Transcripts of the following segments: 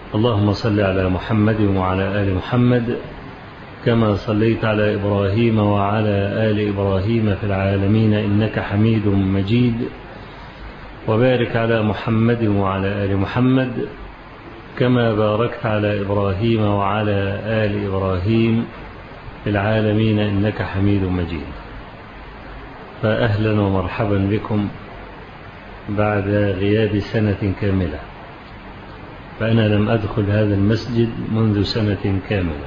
اللهم صل على محمد وعلى آل محمد كما صليت على إبراهيم وعلى آل إبراهيم في العالمين إنك حميد مجيد وبارك على محمد وعلى آل محمد كما باركت على إبراهيم وعلى آل إبراهيم في العالمين إنك حميد مجيد فأهلا ومرحبا بكم بعد غياب سنة كاملة فأنا لم أدخل هذا المسجد منذ سنة كاملة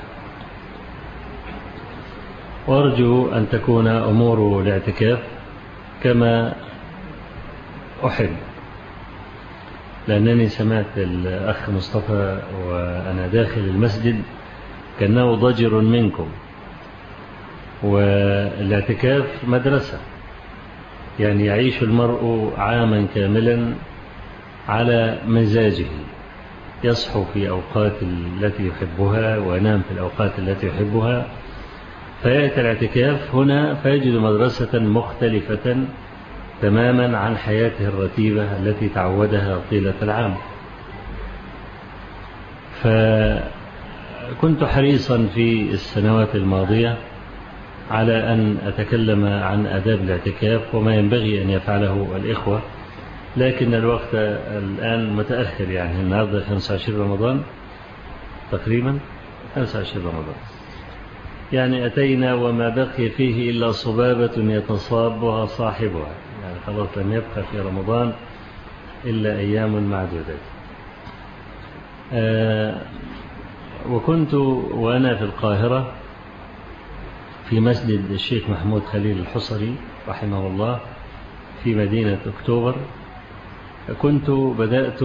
وأرجو أن تكون أمور الاعتكاف كما أحب لأنني سمعت الأخ مصطفى وأنا داخل المسجد كأنه ضجر منكم والاعتكاف مدرسة يعني يعيش المرء عاما كاملا على مزاجه يصحو في أوقات التي يحبها وينام في الأوقات التي يحبها فيأتي الاعتكاف هنا فيجد مدرسة مختلفة تماما عن حياته الرتيبة التي تعودها طيلة العام فكنت حريصا في السنوات الماضية على أن أتكلم عن آداب الاعتكاف وما ينبغي أن يفعله الإخوة لكن الوقت الآن متأخر يعني النهاردة 25 رمضان تقريبا 25 رمضان يعني أتينا وما بقي فيه إلا صبابة يتصابها صاحبها يعني خلاص لم يبقى في رمضان إلا أيام معدودة آه وكنت وأنا في القاهرة في مسجد الشيخ محمود خليل الحصري رحمه الله في مدينة أكتوبر كنت بدأت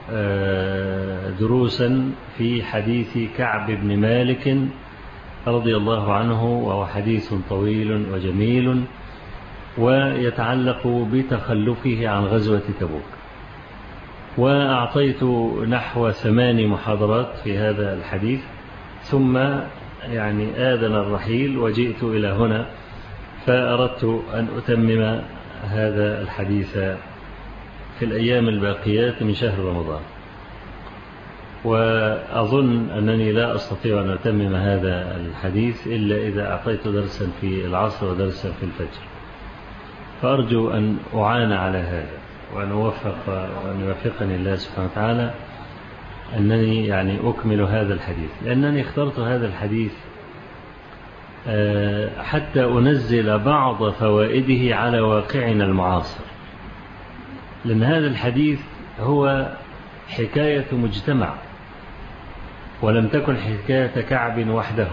دروسا في حديث كعب بن مالك رضي الله عنه وهو حديث طويل وجميل ويتعلق بتخلفه عن غزوة تبوك وأعطيت نحو ثمان محاضرات في هذا الحديث ثم يعني آذن الرحيل وجئت إلى هنا فأردت أن أتمم هذا الحديث في الأيام الباقيات من شهر رمضان وأظن أنني لا أستطيع أن أتمم هذا الحديث إلا إذا أعطيت درسا في العصر ودرسا في الفجر فأرجو أن أعان على هذا وأن أوفق وأن يوفقني الله سبحانه وتعالى أنني يعني أكمل هذا الحديث لأنني اخترت هذا الحديث حتى أنزل بعض فوائده على واقعنا المعاصر لأن هذا الحديث هو حكاية مجتمع ولم تكن حكاية كعب وحده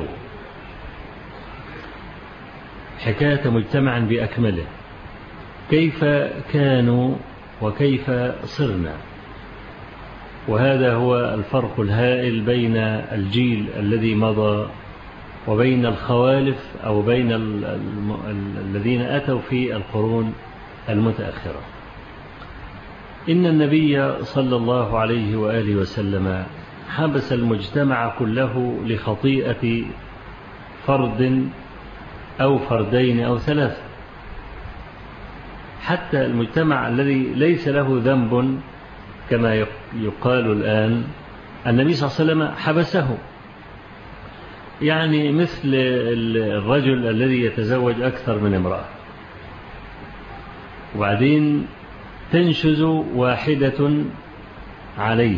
حكاية مجتمع بأكمله كيف كانوا وكيف صرنا وهذا هو الفرق الهائل بين الجيل الذي مضى وبين الخوالف أو بين ال ال الذين أتوا في القرون المتأخرة إن النبي صلى الله عليه وآله وسلم حبس المجتمع كله لخطيئة فرد أو فردين أو ثلاثة حتى المجتمع الذي ليس له ذنب كما يقال الآن النبي صلى الله عليه وسلم حبسه يعني مثل الرجل الذي يتزوج أكثر من امرأة وبعدين تنشز واحدة عليه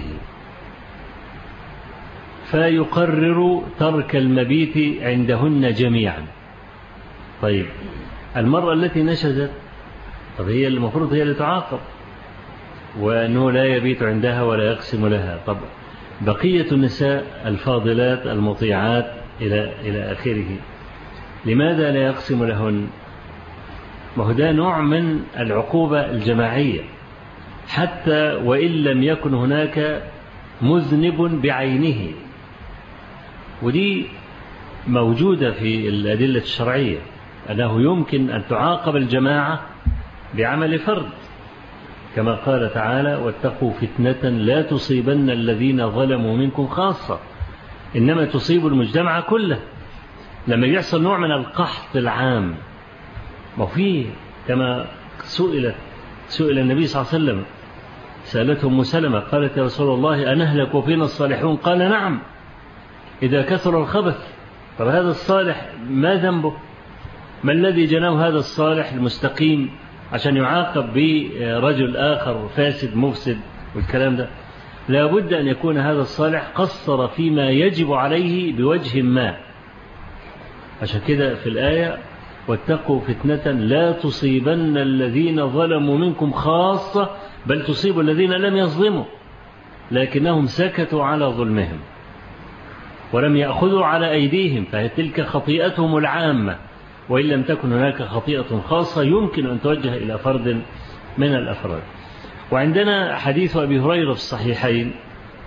فيقرر ترك المبيت عندهن جميعا طيب المرأة التي نشزت طب هي المفروض هي اللي تعاقب وأنه لا يبيت عندها ولا يقسم لها طب بقية النساء الفاضلات المطيعات إلى إلى آخره لماذا لا يقسم لهن ما هو ده نوع من العقوبة الجماعية حتى وإن لم يكن هناك مذنب بعينه ودي موجودة في الأدلة الشرعية أنه يمكن أن تعاقب الجماعة بعمل فرد كما قال تعالى واتقوا فتنة لا تصيبن الذين ظلموا منكم خاصة إنما تصيب المجتمع كله لما يحصل نوع من القحط العام وفيه كما سئلت سئل النبي صلى الله عليه وسلم سألته أم سلمة قالت يا رسول الله أنهلك وفينا الصالحون قال نعم إذا كثر الخبث طب هذا الصالح ما ذنبه ما الذي جناه هذا الصالح المستقيم عشان يعاقب برجل آخر فاسد مفسد والكلام ده لا بد أن يكون هذا الصالح قصر فيما يجب عليه بوجه ما عشان كده في الآية واتقوا فتنة لا تصيبن الذين ظلموا منكم خاصة بل تصيب الذين لم يظلموا لكنهم سكتوا على ظلمهم ولم يأخذوا على أيديهم فتلك خطيئتهم العامة وإن لم تكن هناك خطيئة خاصة يمكن أن توجه إلى فرد من الأفراد وعندنا حديث أبي هريرة في الصحيحين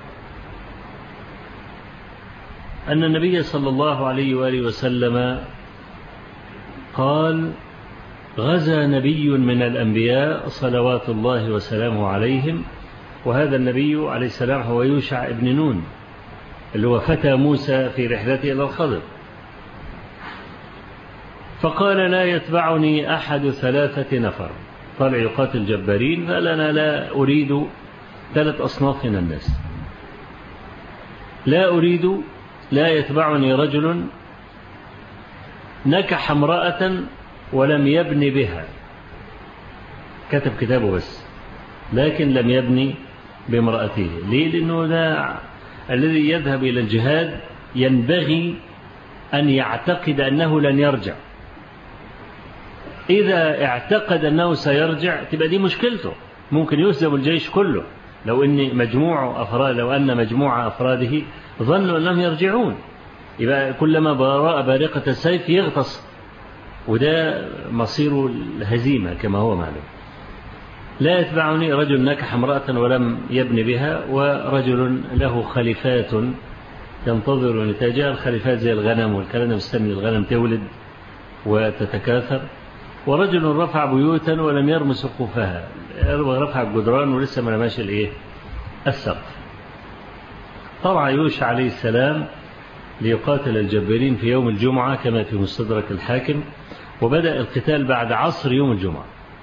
أن النبي صلى الله عليه وآله وسلم قال غزا نبي من الأنبياء صلوات الله وسلامه عليهم وهذا النبي عليه السلام هو يوشع ابن نون اللي هو فتى موسى في رحلته إلى الخضر فقال لا يتبعني أحد ثلاثة نفر طلع يقاتل جبارين قال أنا لا أريد ثلاث أصناف من الناس لا أريد لا يتبعني رجل نكح امرأة ولم يبن بها كتب كتابه بس لكن لم يبني بامرأته ليه لأنه ده الذي يذهب إلى الجهاد ينبغي أن يعتقد أنه لن يرجع إذا اعتقد أنه سيرجع تبقى دي مشكلته ممكن يهزم الجيش كله لو أن مجموع أفراد لو أن مجموع أفراده ظنوا أنهم يرجعون يبقى كلما براء بارقة السيف يغتص وده مصير الهزيمة كما هو معلوم لا يتبعني رجل نكح امرأة ولم يبن بها ورجل له خليفات ينتظر نتاجها الخليفات زي الغنم والكلام مستني الغنم تولد وتتكاثر ورجل رفع بيوتا ولم يرم سقوفها رفع الجدران ولسه ما رماش الايه السقف طلع يوشع عليه السلام ليقاتل الجبارين في يوم الجمعة كما في مستدرك الحاكم وبدأ القتال بعد عصر يوم الجمعة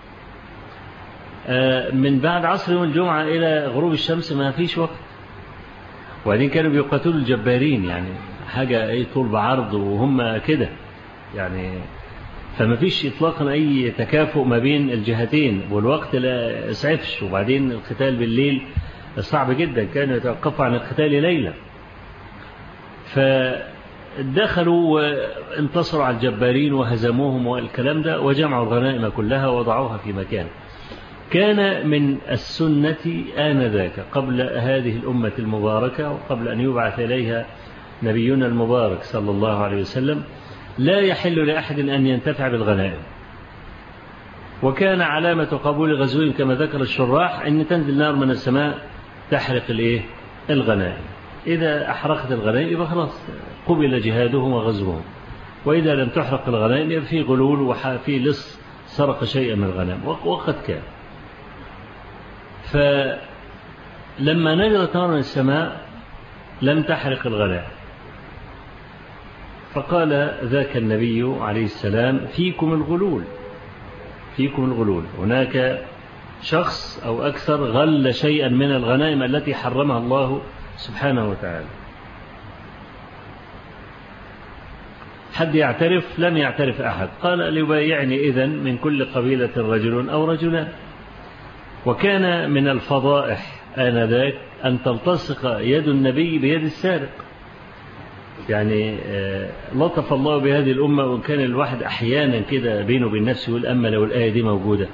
من بعد عصر يوم الجمعة إلى غروب الشمس ما فيش وقت وبعدين كانوا بيقاتلوا الجبارين يعني حاجة أي طول بعرض وهم كده يعني فما فيش إطلاقا أي تكافؤ ما بين الجهتين والوقت لا يسعفش وبعدين القتال بالليل صعب جدا كانوا يتوقفوا عن القتال ليلا فدخلوا وانتصروا على الجبارين وهزموهم والكلام ده وجمعوا الغنائم كلها ووضعوها في مكان كان من السنة آنذاك قبل هذه الأمة المباركة وقبل أن يبعث إليها نبينا المبارك صلى الله عليه وسلم لا يحل لأحد أن ينتفع بالغنائم وكان علامة قبول غزوهم كما ذكر الشراح أن تنزل نار من السماء تحرق الإيه؟ الغنائم إذا أحرقت الغنائم يبقى خلاص قبل جهادهم وغزوهم وإذا لم تحرق الغنائم يبقى في غلول وفي لص سرق شيئا من الغنائم وقد كان فلما نزلت نار من السماء لم تحرق الغنائم فقال ذاك النبي عليه السلام فيكم الغلول فيكم الغلول هناك شخص أو أكثر غل شيئا من الغنائم التي حرمها الله سبحانه وتعالى حد يعترف لم يعترف أحد قال ليبايعني إذن من كل قبيلة رجل أو رجلان وكان من الفضائح آنذاك أن تلتصق يد النبي بيد السارق يعني لطف الله بهذه الأمة وإن كان الواحد أحيانا كده بينه وبين نفسه يقول أما لو الآية دي موجودة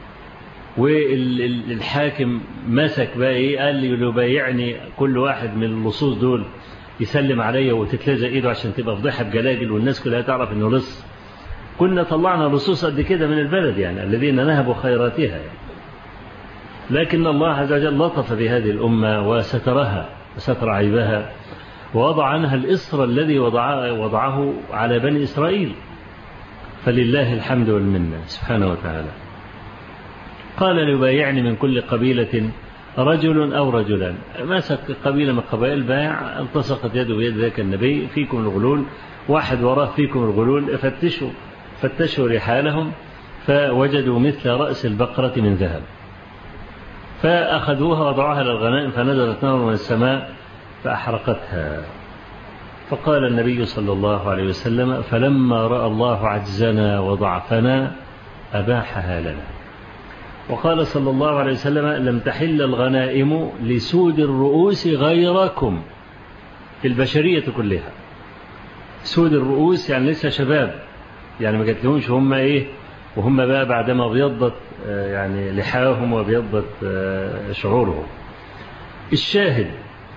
والحاكم مسك بقى إيه قال لي لو بايعني كل واحد من اللصوص دول يسلم عليا وتتلزق إيده عشان تبقى فضيحة بجلاجل والناس كلها تعرف إنه لص كنا طلعنا لصوص قد كده من البلد يعني الذين نهبوا خيراتها يعني. لكن الله عز وجل لطف بهذه الأمة وسترها وستر عيبها ووضع عنها الإصر الذي وضعه, وضعه على بني إسرائيل فلله الحمد والمنة سبحانه وتعالى قال ليبايعني من كل قبيلة رجل أو رجلان مسك قبيلة من قبائل بايع التصقت يده بيد ذاك النبي فيكم الغلول واحد وراه فيكم الغلول فتشوا فتشوا رحالهم فوجدوا مثل رأس البقرة من ذهب فأخذوها وضعوها للغنائم فنزلت نار من السماء فأحرقتها فقال النبي صلى الله عليه وسلم فلما رأى الله عجزنا وضعفنا أباحها لنا وقال صلى الله عليه وسلم لم تحل الغنائم لسود الرؤوس غيركم في البشرية كلها سود الرؤوس يعني لسه شباب يعني ما جاتلهمش هم ايه وهم بقى بعدما ابيضت يعني لحاهم وابيضت شعورهم الشاهد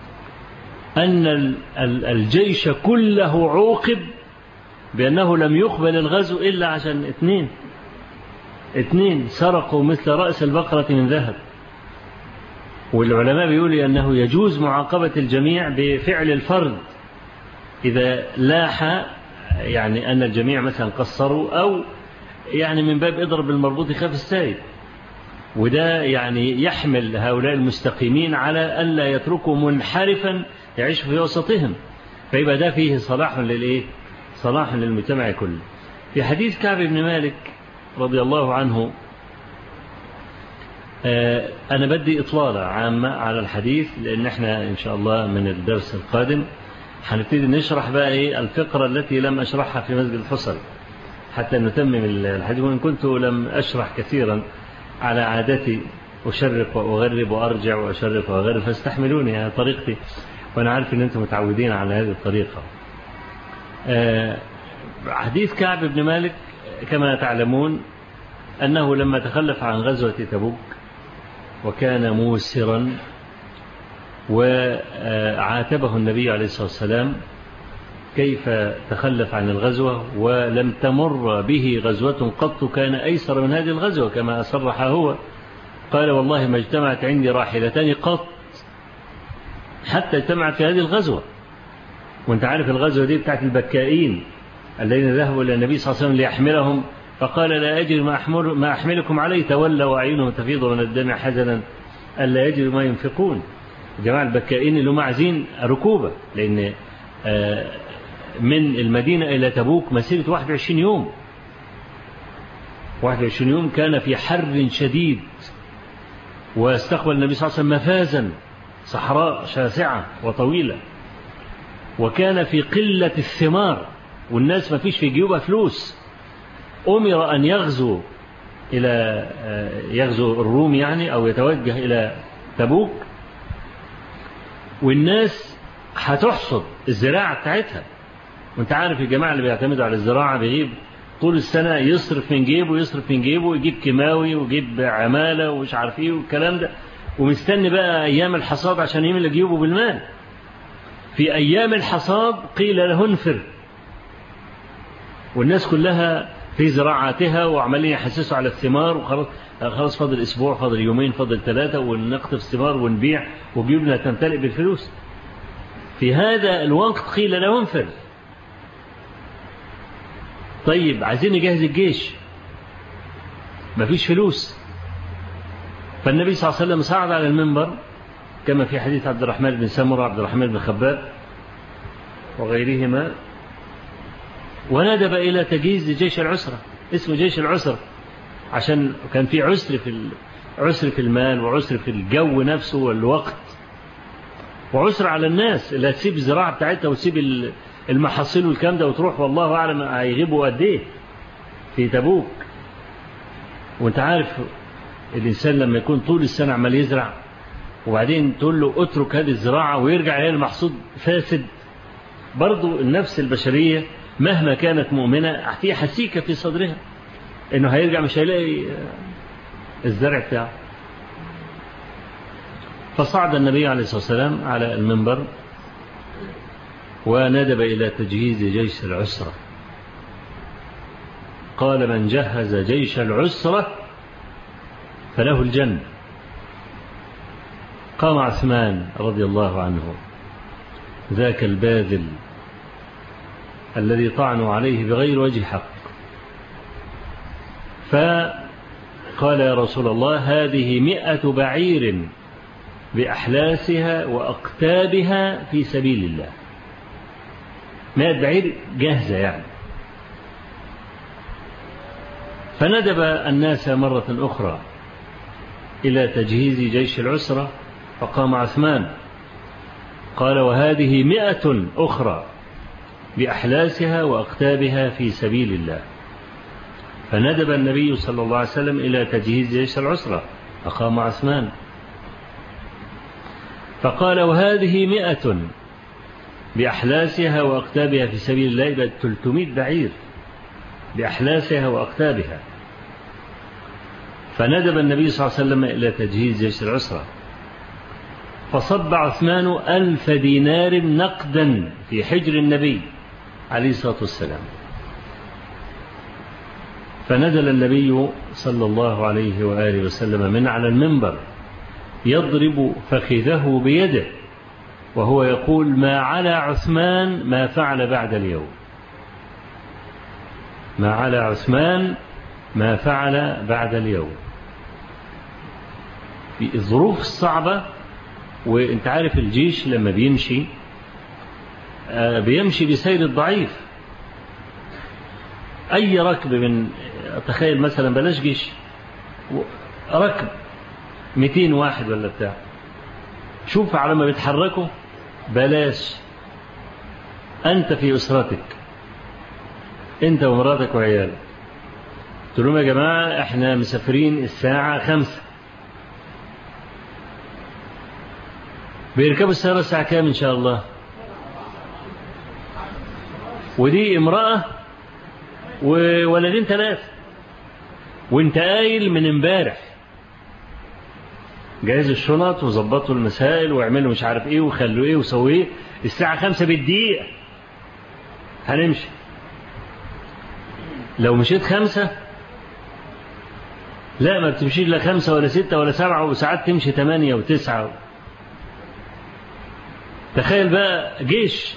أن الجيش كله عوقب بأنه لم يقبل الغزو إلا عشان اثنين اثنين سرقوا مثل رأس البقرة من ذهب والعلماء بيقولوا أنه يجوز معاقبة الجميع بفعل الفرد إذا لاح يعني أن الجميع مثلا قصروا أو يعني من باب اضرب المربوط خاف السائد وده يعني يحمل هؤلاء المستقيمين على ألا يتركوا منحرفا يعيش في وسطهم فيبقى ده فيه صلاح للإيه صلاح للمجتمع كله في حديث كعب بن مالك رضي الله عنه أنا بدي إطلالة عامة على الحديث لأن احنا إن شاء الله من الدرس القادم هنبتدي نشرح بقى إيه الفقرة التي لم أشرحها في مسجد الحصل حتى نتمم الحديث وإن كنت لم أشرح كثيرا على عادتي أشرق وأغرب وأرجع وأشرق وأغرب فاستحملوني هذه طريقتي وأنا عارف أن أنتم متعودين على هذه الطريقة حديث كعب بن مالك كما تعلمون أنه لما تخلف عن غزوة تبوك وكان موسرا وعاتبه النبي عليه الصلاة والسلام كيف تخلف عن الغزوة ولم تمر به غزوة قط كان أيسر من هذه الغزوة كما صرح هو قال والله ما اجتمعت عندي راحلتان قط حتى اجتمعت في هذه الغزوة وانت عارف الغزوة دي بتاعت البكائين الذين ذهبوا إلى النبي صلى الله عليه وسلم ليحملهم فقال لا أجد ما, أحمل ما أحملكم عليه تولوا وأعينهم تفيض من الدم حزنا ألا يجدوا ما ينفقون جماعة البكائين اللي هم عايزين ركوبة لأن من المدينة إلى تبوك مسيرة 21 يوم 21 يوم كان في حر شديد واستقبل النبي صلى الله عليه وسلم مفازا صحراء شاسعة وطويلة وكان في قلة الثمار والناس ما فيش في جيوبها فلوس أمر أن يغزو إلى يغزو الروم يعني أو يتوجه إلى تبوك والناس هتحصد الزراعة بتاعتها وانت عارف الجماعة اللي بيعتمدوا على الزراعة بيغيب طول السنة يصرف من جيبه يصرف من جيبه ويجيب كيماوي ويجيب عمالة ومش عارف ايه والكلام ده ومستني بقى أيام الحصاد عشان يملى جيوبه بالمال في أيام الحصاد قيل له انفر والناس كلها في زراعاتها وعمالين يحسسوا على الثمار وخلاص خلاص فاضل اسبوع فاضل يومين فاضل ثلاثه ونقطف ثمار ونبيع وجيوبنا تمتلئ بالفلوس. في هذا الوقت قيل له انفر. طيب عايزين نجهز الجيش. مفيش فلوس. فالنبي صلى الله عليه وسلم صعد على المنبر كما في حديث عبد الرحمن بن سمره وعبد الرحمن بن خباب وغيرهما وندب إلى تجهيز جيش العسرة اسمه جيش العسرة عشان كان في عسر في عسر في المال وعسر في الجو نفسه والوقت وعسر على الناس اللي هتسيب الزراعة بتاعتها وتسيب المحاصيل والكلام ده وتروح والله أعلم هيغيبوا قد إيه في تبوك وأنت عارف الإنسان لما يكون طول السنة عمال يزرع وبعدين تقول له اترك هذه الزراعة ويرجع يلاقي المحصول فاسد برضو النفس البشرية مهما كانت مؤمنة في حسيكة في صدرها انه هيرجع مش هيلاقي الزرع بتاعه فصعد النبي عليه الصلاة والسلام على المنبر وندب إلى تجهيز جيش العسرة قال من جهز جيش العسرة فله الجنة قام عثمان رضي الله عنه ذاك الباذل الذي طعنوا عليه بغير وجه حق فقال يا رسول الله هذه مئة بعير بأحلاسها وأقتابها في سبيل الله مئة بعير جاهزة يعني فندب الناس مرة أخرى إلى تجهيز جيش العسرة فقام عثمان قال وهذه مئة أخرى بأحلاسها وأقتابها في سبيل الله فندب النبي صلى الله عليه وسلم إلى تجهيز جيش العسرة فقام عثمان فقال وهذه مئة بأحلاسها وأقتابها في سبيل الله يبقى 300 بعير بأحلاسها وأقتابها فندب النبي صلى الله عليه وسلم إلى تجهيز جيش العسرة فصب عثمان ألف دينار نقدا في حجر النبي عليه الصلاة والسلام فنزل النبي صلى الله عليه وآله وسلم من على المنبر يضرب فخذه بيده وهو يقول ما على عثمان ما فعل بعد اليوم ما على عثمان ما فعل بعد اليوم في الظروف الصعبة وانت عارف الجيش لما بيمشي بيمشي بسير الضعيف أي ركب من تخيل مثلا بلاش جيش ركب 200 واحد ولا بتاع شوف على ما بيتحركوا بلاش أنت في أسرتك أنت ومراتك وعيالك قلت لهم يا جماعة احنا مسافرين الساعة خمسة بيركبوا السيارة الساعة كام إن شاء الله ودي امرأة وولدين ثلاثة وانت قايل من امبارح جهز الشنط وظبطوا المسائل واعملوا مش عارف ايه وخلوا ايه وسووا ايه الساعة خمسة بالدقيقة هنمشي لو مشيت خمسة لا ما بتمشيش لا خمسة ولا ستة ولا سبعة وساعات تمشي ثمانية وتسعة تخيل بقى جيش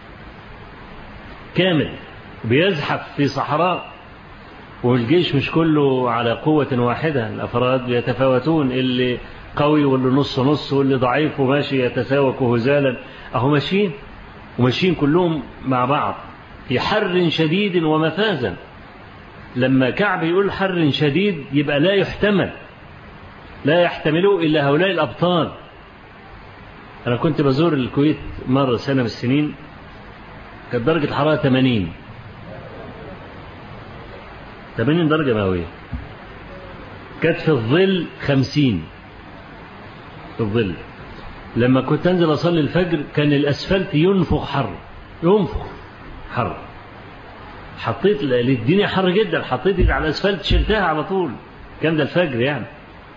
كامل بيزحف في صحراء والجيش مش كله على قوة واحدة الأفراد يتفاوتون اللي قوي واللي نص نص واللي ضعيف وماشي يتساوك هزالا أهو ماشيين وماشيين كلهم مع بعض في حر شديد ومفازا لما كعب يقول حر شديد يبقى لا يحتمل لا يحتمله إلا هؤلاء الأبطال أنا كنت بزور الكويت مرة سنة من السنين كانت درجة الحرارة 80 80 درجة مئوية كانت في الظل 50 في الظل لما كنت أنزل أصلي الفجر كان الأسفلت ينفخ حر ينفخ حر حطيت الدنيا حر جدا حطيت على الأسفلت شلتها على طول كان ده الفجر يعني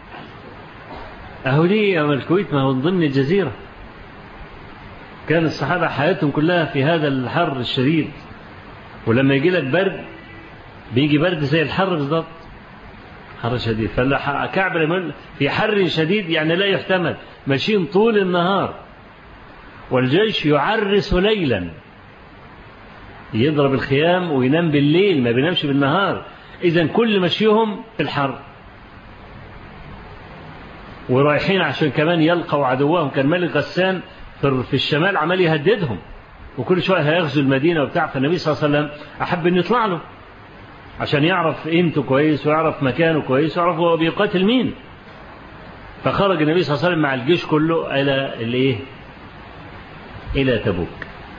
أهو دي الكويت ما هو من ضمن الجزيرة كان الصحابة حياتهم كلها في هذا الحر الشديد ولما يجي لك برد بيجي برد زي الحر بالضبط حر شديد فكعب لما في حر شديد يعني لا يحتمل ماشيين طول النهار والجيش يعرس ليلا يضرب الخيام وينام بالليل ما بينامش بالنهار إذا كل مشيهم في الحر ورايحين عشان كمان يلقوا عدوهم كان ملك غسان في الشمال عمال يهددهم وكل شوية هيغزو المدينة وبتاع فالنبي صلى الله عليه وسلم أحب أن يطلع له عشان يعرف قيمته كويس ويعرف مكانه كويس ويعرف هو بيقاتل مين فخرج النبي صلى الله عليه وسلم مع الجيش كله إلى الإيه؟ إلى تبوك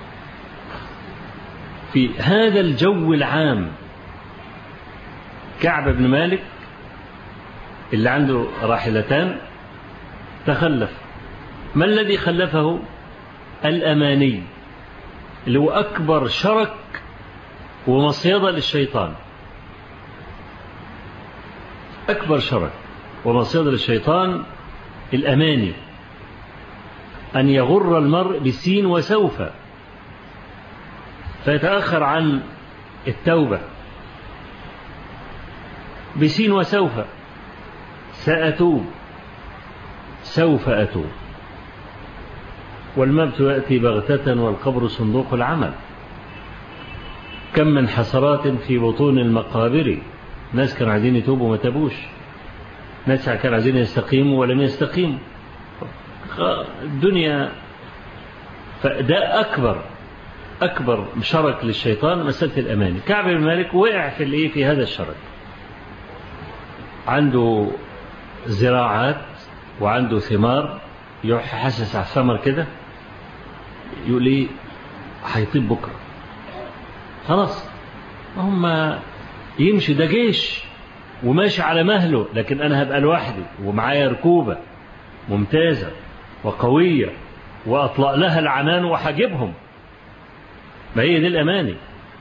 في هذا الجو العام كعب بن مالك اللي عنده راحلتان تخلف ما الذي خلفه الأماني اللي هو أكبر شرك ومصيدة للشيطان أكبر شرك ومصيدة للشيطان الأماني أن يغر المرء بسين وسوف فيتأخر عن التوبة بسين وسوف سأتوب سوف أتوب والموت يأتي بغتة والقبر صندوق العمل كم من حسرات في بطون المقابر ناس كانوا عايزين يتوبوا وما تابوش ناس كانوا عايزين يستقيموا ولم يستقيموا الدنيا فده أكبر أكبر شرك للشيطان مسألة الأماني كعب بن مالك وقع في الإيه في هذا الشرك عنده زراعات وعنده ثمار يروح حاسس على الثمر كده يقول ايه هيطيب بكره خلاص هم يمشي ده جيش وماشي على مهله لكن انا هبقى لوحدي ومعايا ركوبه ممتازه وقويه واطلق لها العنان وهجيبهم ما هي دي الاماني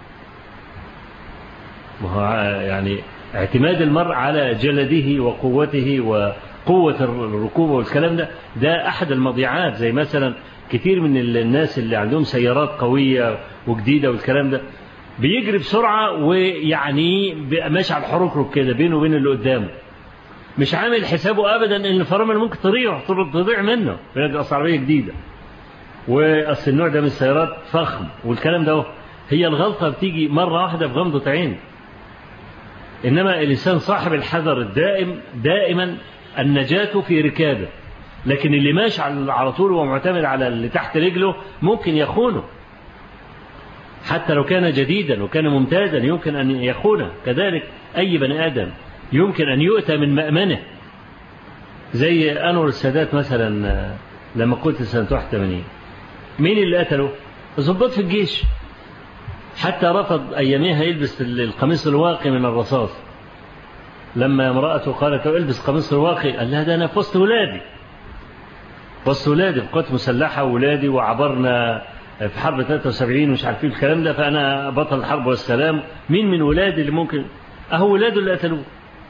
ما هو يعني اعتماد المرء على جلده وقوته وقوة الركوب والكلام ده ده أحد المضيعات زي مثلا كتير من الناس اللي عندهم سيارات قوية وجديدة والكلام ده بيجري بسرعة ويعني ماشي على الحركرك كده بينه وبين اللي قدامه مش عامل حسابه أبدا إن الفرامل ممكن تضيع تضيع منه أصل عربية جديدة وأصل النوع ده من السيارات فخم والكلام ده هي الغلطة بتيجي مرة واحدة في غمضة عين إنما الإنسان صاحب الحذر الدائم دائما النجاة في ركابه لكن اللي ماشي على طول ومعتمد على اللي تحت رجله ممكن يخونه حتى لو كان جديدا وكان ممتازا يمكن أن يخونه كذلك أي بني آدم يمكن أن يؤتى من مأمنه زي أنور السادات مثلا لما قلت سنة 81 مين اللي قتله؟ ضباط في الجيش حتى رفض أياميها يلبس القميص الواقي من الرصاص لما امرأته قالت له البس قميص الواقي قال لها ده أنا في وسط ولادي وسط ولادي في قوات مسلحة وولادي وعبرنا في حرب 73 مش عارفين الكلام ده فأنا بطل الحرب والسلام مين من ولادي اللي ممكن أهو ولاده اللي قتلوه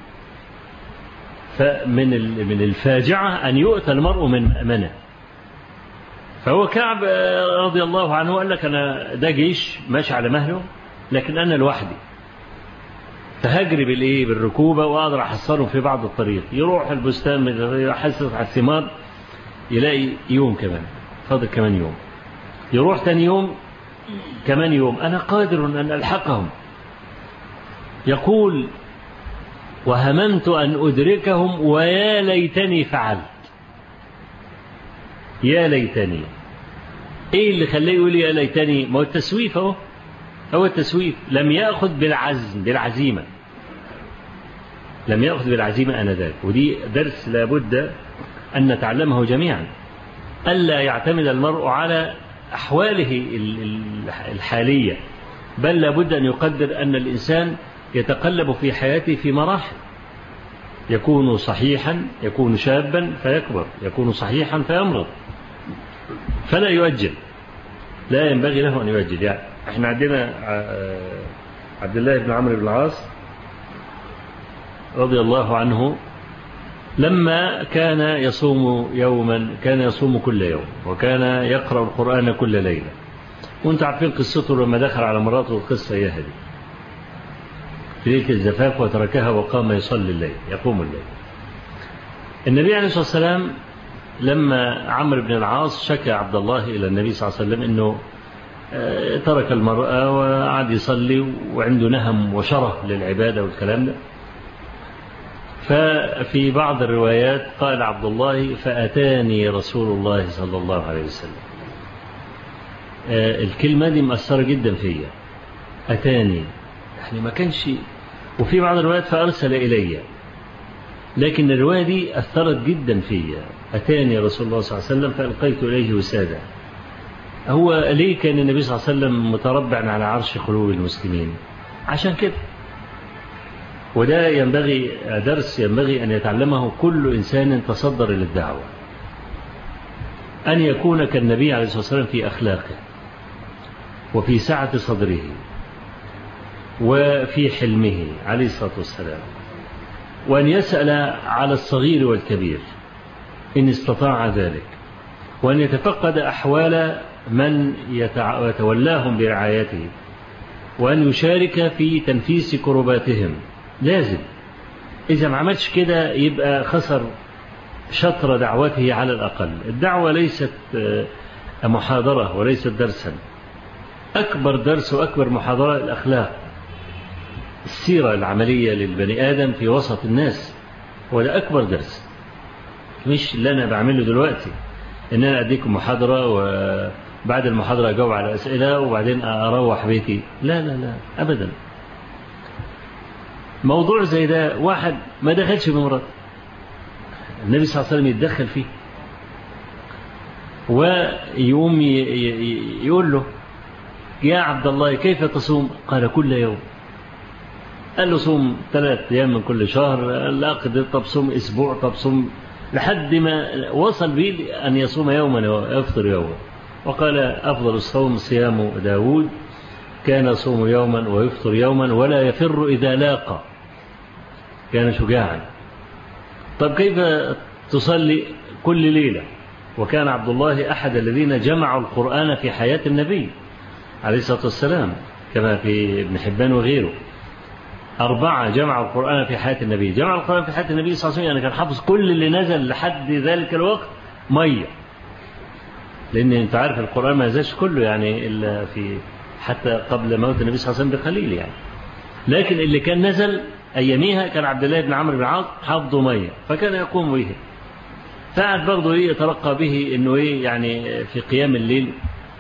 فمن من الفاجعة أن يؤتى المرء من مأمنه فهو كعب رضي الله عنه قال لك أنا ده جيش ماشي على مهله لكن أنا لوحدي فهجري بالإيه بالركوبة وأقدر أحصله في بعض الطريق يروح البستان يحسس على الثمار يلاقي يوم كمان فاضل كمان يوم يروح تاني يوم كمان يوم أنا قادر أن ألحقهم يقول وهممت أن أدركهم ويا ليتني فعلت يا ليتني ايه اللي خلاه يقول يا ليتني ما هو التسويف اهو هو التسويف لم ياخذ بالعزم بالعزيمه لم ياخذ بالعزيمه انذاك ودي درس لابد ان نتعلمه جميعا الا يعتمد المرء على احواله الحاليه بل لابد ان يقدر ان الانسان يتقلب في حياته في مراحل يكون صحيحا يكون شابا فيكبر يكون صحيحا فيمرض فلا يؤجل لا ينبغي له أن يؤجل يعني احنا عندنا عبد الله بن عمرو بن العاص رضي الله عنه لما كان يصوم يوما كان يصوم كل يوم وكان يقرأ القرآن كل ليلة وانت عارفين قصته لما دخل على مراته القصة هي هذه في ليلة الزفاف وتركها وقام يصلي الليل يقوم الليل النبي عليه الصلاة والسلام لما عمرو بن العاص شكى عبد الله إلى النبي صلى الله عليه وسلم أنه ترك المرأة وقعد يصلي وعنده نهم وشره للعبادة والكلام ده ففي بعض الروايات قال عبد الله فأتاني رسول الله صلى الله عليه وسلم الكلمة دي مأثرة جدا فيا أتاني يعني ما كانش وفي بعض الروايات فأرسل إلي لكن الرواية دي أثرت جدا فيا أتاني رسول الله صلى الله عليه وسلم فألقيت إليه وسادة هو ليه كان النبي صلى الله عليه وسلم متربع على عرش قلوب المسلمين عشان كده وده ينبغي درس ينبغي أن يتعلمه كل إنسان تصدر للدعوة أن يكون كالنبي عليه الصلاة والسلام في أخلاقه وفي سعة صدره وفي حلمه عليه الصلاة والسلام وأن يسأل على الصغير والكبير إن استطاع ذلك وأن يتفقد أحوال من يتولاهم برعايته وأن يشارك في تنفيس كرباتهم لازم إذا ما عملش كده يبقى خسر شطر دعوته على الأقل الدعوة ليست محاضرة وليست درسا أكبر درس وأكبر محاضرة الأخلاق السيرة العملية للبني آدم في وسط الناس وده أكبر درس مش اللي أنا بعمله دلوقتي إن أنا أديكم محاضرة وبعد المحاضرة أجاوب على أسئلة وبعدين أروح بيتي لا لا لا أبدا موضوع زي ده واحد ما دخلش بمراته النبي صلى الله عليه وسلم يتدخل فيه ويقوم يقول له يا عبد الله كيف تصوم قال كل يوم قال له صوم ثلاث أيام من كل شهر لا أقدر طب صوم أسبوع طب صوم لحد ما وصل به أن يصوم يوما ويفطر يوما وقال أفضل الصوم صيام داود كان يصوم يوما ويفطر يوما ولا يفر إذا لاقى كان شجاعا طب كيف تصلي كل ليلة وكان عبد الله أحد الذين جمعوا القرآن في حياة النبي عليه الصلاة والسلام كما في ابن حبان وغيره أربعة جمعوا القرآن في حياة النبي جمع القرآن في حياة النبي صلى الله عليه وسلم يعني كان حافظ كل اللي نزل لحد ذلك الوقت مية لأن أنت عارف القرآن ما نزلش كله يعني إلا في حتى قبل موت النبي صلى الله عليه وسلم بقليل يعني لكن اللي كان نزل أياميها كان عبد الله بن عمرو بن عاص حافظه مية فكان يقوم به فقعد برضه إيه يترقى به إنه إيه يعني في قيام الليل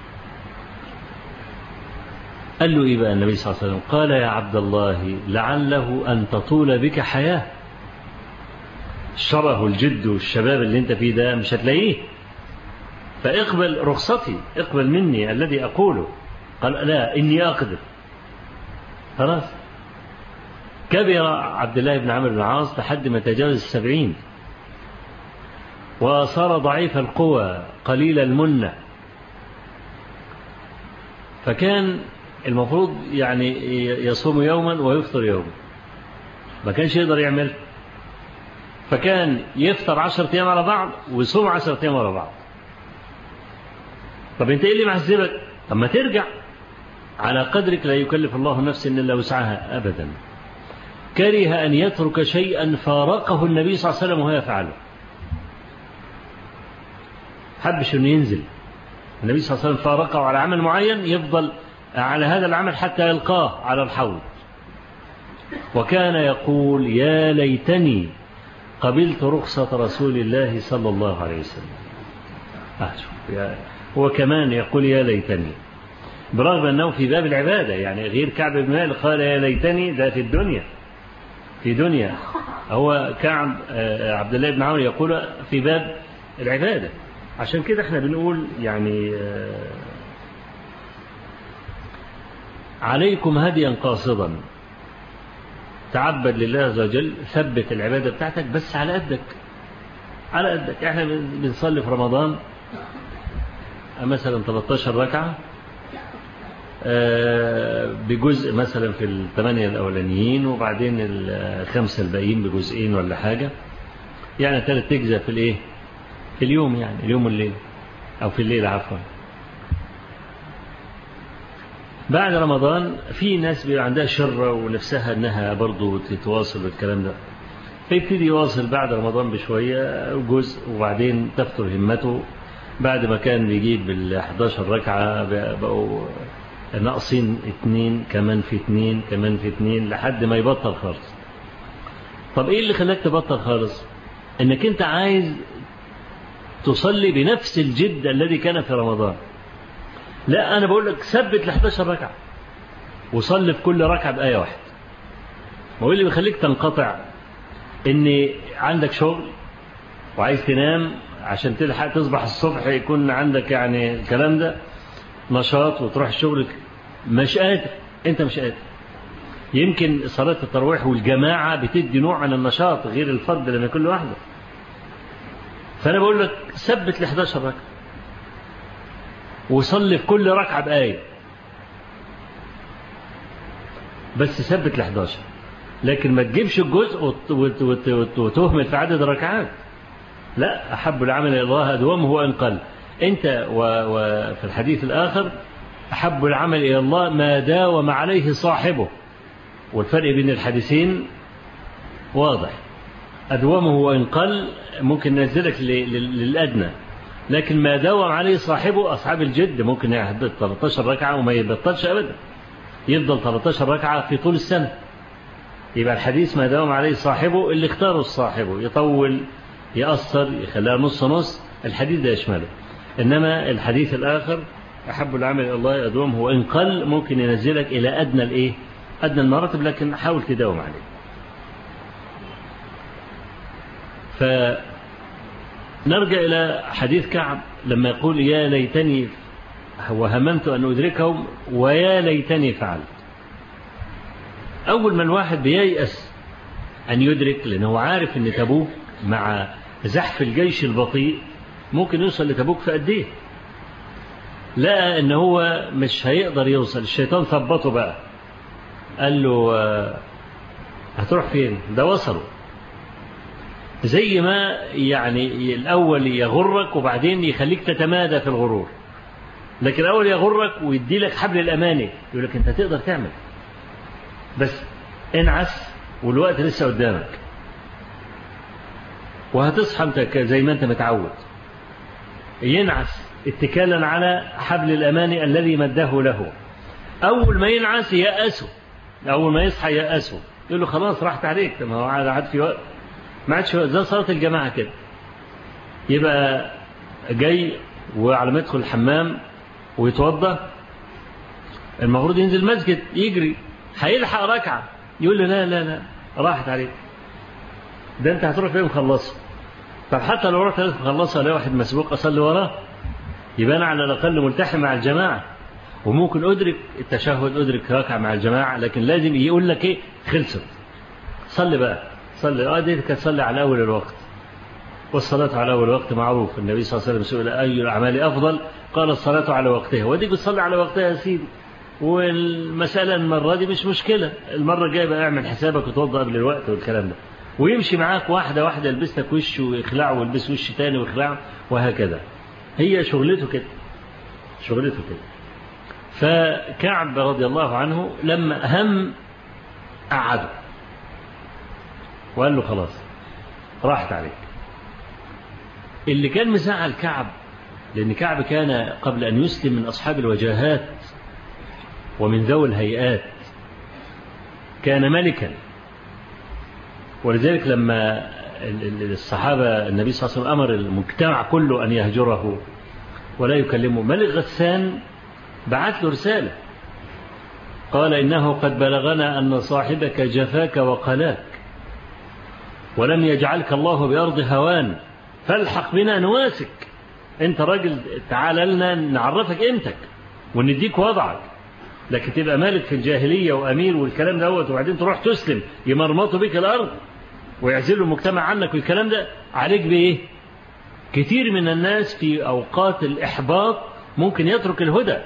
قال له إيه بقى النبي صلى الله عليه وسلم قال يا عبد الله لعله أن تطول بك حياة الشره والجد والشباب اللي انت فيه ده مش هتلاقيه فاقبل رخصتي اقبل مني الذي أقوله قال لا إني أقدر خلاص كبر عبد الله بن عمرو بن العاص لحد ما تجاوز السبعين وصار ضعيف القوى قليل المنة فكان المفروض يعني يصوم يوما ويفطر يوما ما كانش يقدر يعمل فكان يفطر عشرة أيام على بعض ويصوم عشرة أيام على بعض طب انت ايه اللي معذبك طب ما ترجع على قدرك لا يكلف الله نفسا الا وسعها ابدا كره ان يترك شيئا فارقه النبي صلى الله عليه وسلم وهو يفعله حبش انه ينزل النبي صلى الله عليه وسلم فارقه على عمل معين يفضل على هذا العمل حتى يلقاه على الحوض وكان يقول يا ليتني قبلت رخصة رسول الله صلى الله عليه وسلم هو كمان يقول يا ليتني برغم أنه في باب العبادة يعني غير كعب بن مالك قال يا ليتني ده في الدنيا في دنيا هو كعب عبد الله بن عمرو يقول في باب العبادة عشان كده احنا بنقول يعني عليكم هديا قاصدا تعبد لله عز وجل ثبت العبادة بتاعتك بس على قدك على قدك احنا بنصلي في رمضان مثلا 13 ركعة بجزء مثلا في الثمانية الأولانيين وبعدين الخمسة الباقيين بجزئين ولا حاجة يعني ثلاث تجزء في الايه في اليوم يعني اليوم والليل أو في الليل عفوا بعد رمضان في ناس بيبقى عندها شرة ونفسها انها برضو تتواصل بالكلام ده فيبتدي يواصل بعد رمضان بشوية جزء وبعدين تفتر همته بعد ما كان بيجيب ال 11 ركعة بقوا ناقصين اتنين كمان في اتنين كمان في اتنين لحد ما يبطل خالص طب ايه اللي خلاك تبطل خالص انك انت عايز تصلي بنفس الجد الذي كان في رمضان لا أنا بقول لك ثبت ل 11 ركعة وصلي في كل ركعة بآية واحدة ما هو اللي بيخليك تنقطع إن عندك شغل وعايز تنام عشان تلحق تصبح الصبح يكون عندك يعني الكلام ده نشاط وتروح شغلك مش قادر أنت مش قادر يمكن صلاة التراويح والجماعة بتدي نوع من النشاط غير الفرد لما يكون لوحده فأنا بقول لك ثبت ل 11 ركعة وصلي في كل ركعة بآية بس ثبت ل 11 لكن ما تجيبش الجزء وتهمل في عدد الركعات لا أحب العمل إلى الله أدومه وإن قل أنت وفي الحديث الآخر أحب العمل إلى الله ما داوم عليه صاحبه والفرق بين الحديثين واضح أدومه وإن قل ممكن ننزلك للأدنى لكن ما داوم عليه صاحبه أصحاب الجد ممكن يحدد 13 ركعة وما يبطلش أبدا يفضل 13 ركعة في طول السنة يبقى الحديث ما داوم عليه صاحبه اللي اختاره صاحبه يطول يأثر يخليها نص نص الحديث ده يشمله إنما الحديث الآخر أحب العمل إلى الله أدومه وإن قل ممكن ينزلك إلى أدنى الإيه أدنى المراتب لكن حاول تداوم عليه نرجع إلى حديث كعب لما يقول يا ليتني وهممت أن أدركهم ويا ليتني فعلت أول ما الواحد بييأس أن يدرك لأنه عارف أن تبوك مع زحف الجيش البطيء ممكن يوصل لتبوك في قد إيه لقى أن هو مش هيقدر يوصل الشيطان ثبطه بقى قال له هتروح فين ده وصلوا زي ما يعني الأول يغرك وبعدين يخليك تتمادى في الغرور لكن الأول يغرك ويدي لك حبل الأماني يقول لك أنت تقدر تعمل بس انعس والوقت لسه قدامك وهتصحى انت زي ما انت متعود ينعس اتكالا على حبل الأمان الذي مده له أول ما ينعس يأسه أول ما يصحى يأسه يقول له خلاص راحت عليك ما هو عاد في وقت ما عادش زي صلاة الجماعة كده يبقى جاي وعلى ما يدخل الحمام ويتوضى المفروض ينزل مسجد يجري هيلحق ركعة يقول له لا لا لا راحت عليك ده انت هتروح فين مخلصه طب حتى لو رحت مخلصها الاقي واحد مسبوق اصلي وراه يبقى انا على الاقل ملتحم مع الجماعه وممكن ادرك التشهد ادرك ركعه مع الجماعه لكن لازم يقول لك ايه خلصت صلي بقى صلي اه دي كانت صلي على اول الوقت والصلاة على أول وقت معروف النبي صلى الله عليه وسلم سئل أي الأعمال أفضل قال الصلاة على وقتها ودي بتصلي على وقتها يا سيدي والمسألة المرة دي مش مشكلة المرة الجاية بقى اعمل حسابك وتوضأ قبل الوقت والكلام ده ويمشي معاك واحدة واحدة يلبس لك وش ويخلعه ويلبس وش تاني ويخلعه وهكذا هي شغلته كده شغلته كده فكعب رضي الله عنه لما هم قعده وقال له خلاص راحت عليك اللي كان مزعل كعب لأن كعب كان قبل أن يسلم من أصحاب الوجاهات ومن ذوي الهيئات كان ملكا ولذلك لما الصحابة النبي صلى الله عليه وسلم أمر المجتمع كله أن يهجره ولا يكلمه ملك غسان بعث له رسالة قال إنه قد بلغنا أن صاحبك جفاك وقلاك ولم يجعلك الله بأرض هوان فالحق بنا نواسك انت راجل تعال لنا نعرفك قيمتك ونديك وضعك لكن تبقى مالك في الجاهلية وأمير والكلام دوت وبعدين تروح تسلم يمرمطوا بك الأرض ويعزلوا المجتمع عنك والكلام ده عليك بإيه كتير من الناس في أوقات الإحباط ممكن يترك الهدى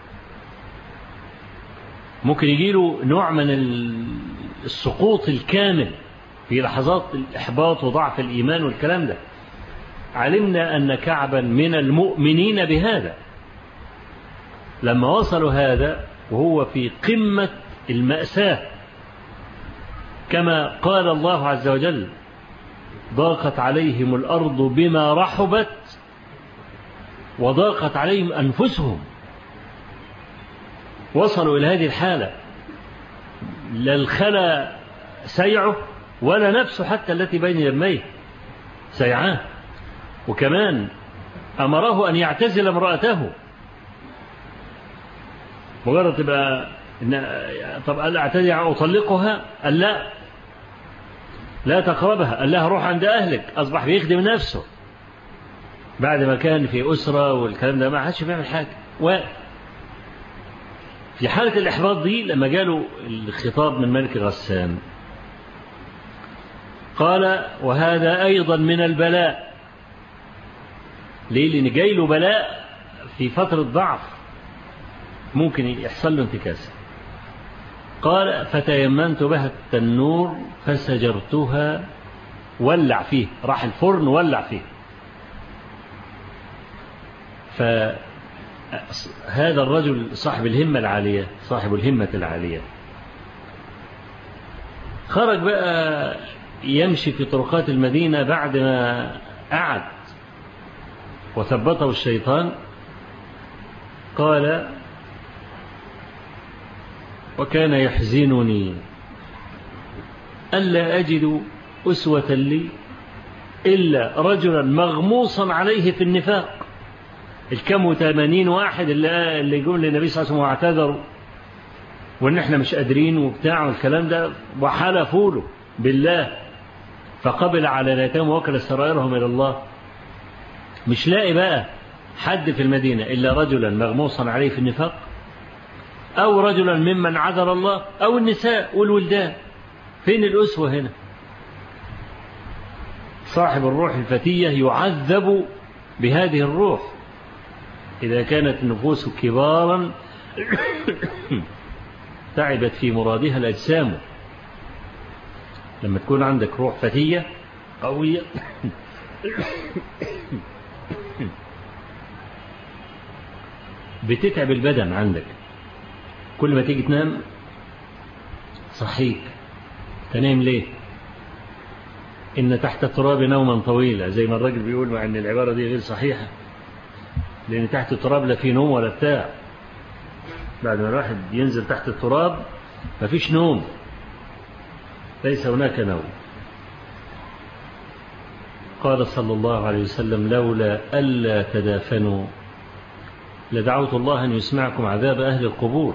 ممكن يجيله نوع من السقوط الكامل في لحظات الإحباط وضعف الإيمان والكلام ده علمنا أن كعبا من المؤمنين بهذا لما وصلوا هذا وهو في قمة المأساة كما قال الله عز وجل ضاقت عليهم الأرض بما رحبت وضاقت عليهم أنفسهم وصلوا إلى هذه الحالة لا الخلا سيعه ولا نفسه حتى التي بين يميه سيعاه وكمان أمره أن يعتزل امرأته مجرد تبقى طب قال اعتدي أطلقها قال لا لا تقربها قال لها روح عند أهلك أصبح بيخدم نفسه بعد ما كان في أسرة والكلام ده ما حدش بيعمل حاجة و في حالة الإحباط دي لما جاله الخطاب من ملك غسان قال وهذا أيضا من البلاء ليه لأن جاي له بلاء في فترة ضعف ممكن يحصل له انتكاسة قال فتيمنت بها التنور فسجرتها ولع فيه راح الفرن ولع فيه فهذا الرجل صاحب الهمة العالية صاحب الهمة العالية خرج بقى يمشي في طرقات المدينة بعد ما قعد وثبته الشيطان قال وكان يحزنني ألا أجد أسوة لي إلا رجلا مغموصا عليه في النفاق الكم وثمانين واحد اللي اللي جم للنبي صلى الله عليه وسلم واعتذروا وان احنا مش قادرين وبتاع والكلام ده وحلفوا له بالله فقبل على نيتهم ووكل سرائرهم الى الله مش لاقي بقى حد في المدينة إلا رجلا مغموصا عليه في النفاق أو رجلا ممن عذر الله أو النساء والولدان فين الأسوة هنا صاحب الروح الفتية يعذب بهذه الروح إذا كانت النفوس كبارا تعبت في مرادها الأجسام لما تكون عندك روح فتية قوية بتتعب البدن عندك كل ما تيجي تنام صحيك تنام ليه إن تحت التراب نوما طويلا زي ما الراجل بيقول مع أن العبارة دي غير صحيحة لأن تحت التراب لا في نوم ولا بتاع بعد ما الواحد ينزل تحت التراب مفيش نوم ليس هناك نوم قال صلى الله عليه وسلم لولا ألا تدافنوا لدعوت الله أن يسمعكم عذاب أهل القبور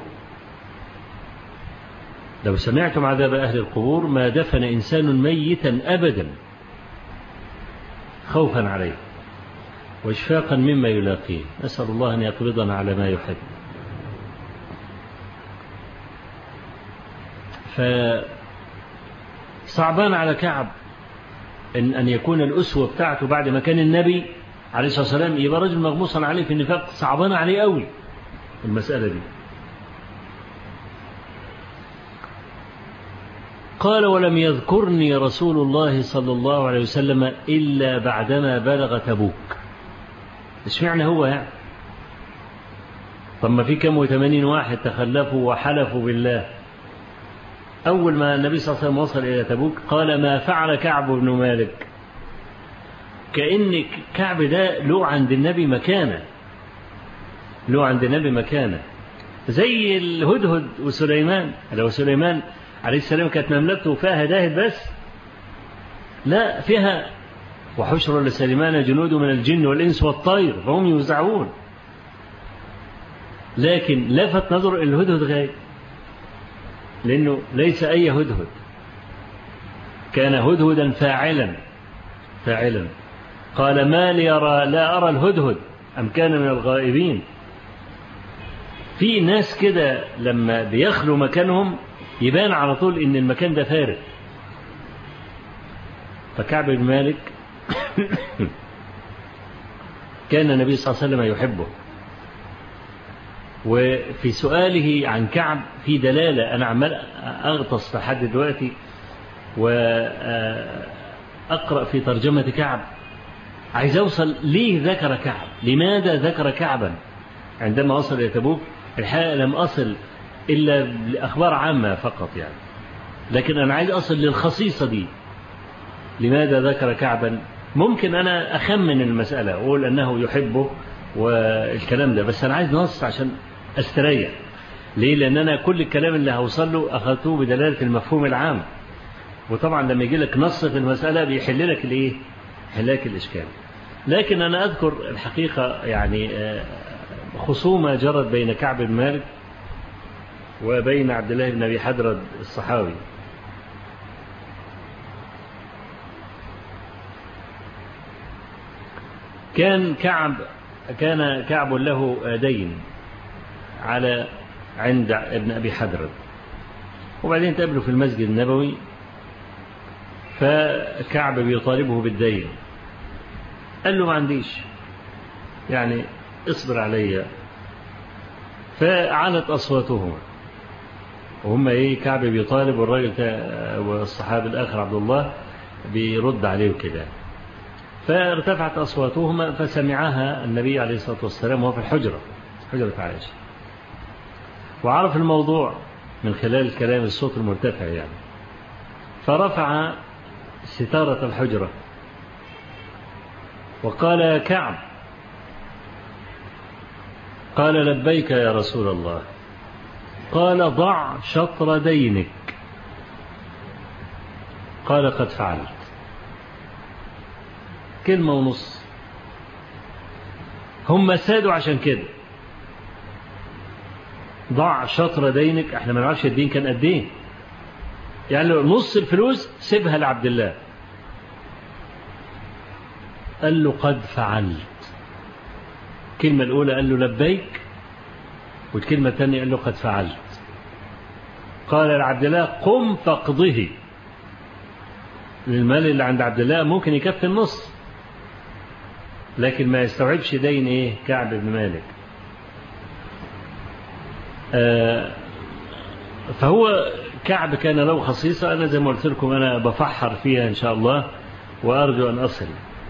لو سمعتم عذاب أهل القبور ما دفن إنسان ميتا أبدا خوفا عليه واشفاقا مما يلاقيه نسأل الله أن يقبضنا على ما يحب فصعبان على كعب إن أن يكون الأسوة بتاعته بعد ما كان النبي عليه الصلاة والسلام يبقى رجل مغموصا عليه في النفاق صعبان عليه قوي المسألة دي قال ولم يذكرني رسول الله صلى الله عليه وسلم إلا بعدما بلغ تبوك اشمعنى هو يعني طب ما في كم وثمانين واحد تخلفوا وحلفوا بالله أول ما النبي صلى الله عليه وسلم وصل إلى تبوك قال ما فعل كعب بن مالك كأن كعب ده له عند النبي مكانة له عند النبي مكانة زي الهدهد وسليمان لو سليمان عليه السلام كانت مملكته فيها هداهد بس لا فيها وحشر لسليمان جنود من الجن والإنس والطير فهم يوزعون لكن لفت نظر الهدهد غايب لأنه ليس أي هدهد كان هدهدا فاعلا فاعلا قال ما لي أرى لا أرى الهدهد أم كان من الغائبين في ناس كده لما بيخلوا مكانهم يبان على طول ان المكان ده فارغ فكعب بن مالك كان النبي صلى الله عليه وسلم يحبه وفي سؤاله عن كعب في دلالة أنا عمال أغطس لحد دلوقتي وأقرأ في ترجمة كعب عايز أوصل ليه ذكر كعب لماذا ذكر كعبا عندما وصل إلى تبوك الحقيقة لم أصل إلا لأخبار عامة فقط يعني لكن أنا عايز أصل للخصيصة دي لماذا ذكر كعبا ممكن أنا أخمن المسألة أقول أنه يحبه والكلام ده بس أنا عايز نص عشان أستريح ليه لأن أنا كل الكلام اللي هوصل له أخذته بدلالة المفهوم العام وطبعا لما يجي لك نص في المسألة بيحل لك الإيه يحل لك الإشكال لكن أنا أذكر الحقيقة يعني خصومة جرت بين كعب بن مالك وبين عبد الله بن أبي حدرد الصحابي كان كعب كان كعب له دين على عند ابن أبي حدرد وبعدين تقابلوا في المسجد النبوي فكعب بيطالبه بالدين قال له ما عنديش يعني اصبر علي فعلت أصواتهما وهم ايه كعب بيطالب والراجل والصحابي الاخر عبد الله بيرد عليه كده فارتفعت اصواتهما فسمعها النبي عليه الصلاه والسلام وهو في الحجره حجره عائشه وعرف الموضوع من خلال الكلام الصوت المرتفع يعني فرفع ستاره الحجره وقال يا كعب قال لبيك يا رسول الله قال ضع شطر دينك قال قد فعلت كلمة ونص هم سادوا عشان كده ضع شطر دينك احنا ما نعرفش الدين كان قد ايه يعني لو نص الفلوس سيبها لعبد الله قال له قد فعلت الكلمة الأولى قال له لبيك والكلمة الثانية قال له قد فعلت قال لعبد الله قم فاقضه المال اللي عند عبد الله ممكن يكفي النص لكن ما يستوعبش دين ايه كعب بن مالك آه فهو كعب كان له خصيصة أنا زي ما قلت لكم أنا بفحر فيها إن شاء الله وأرجو أن أصل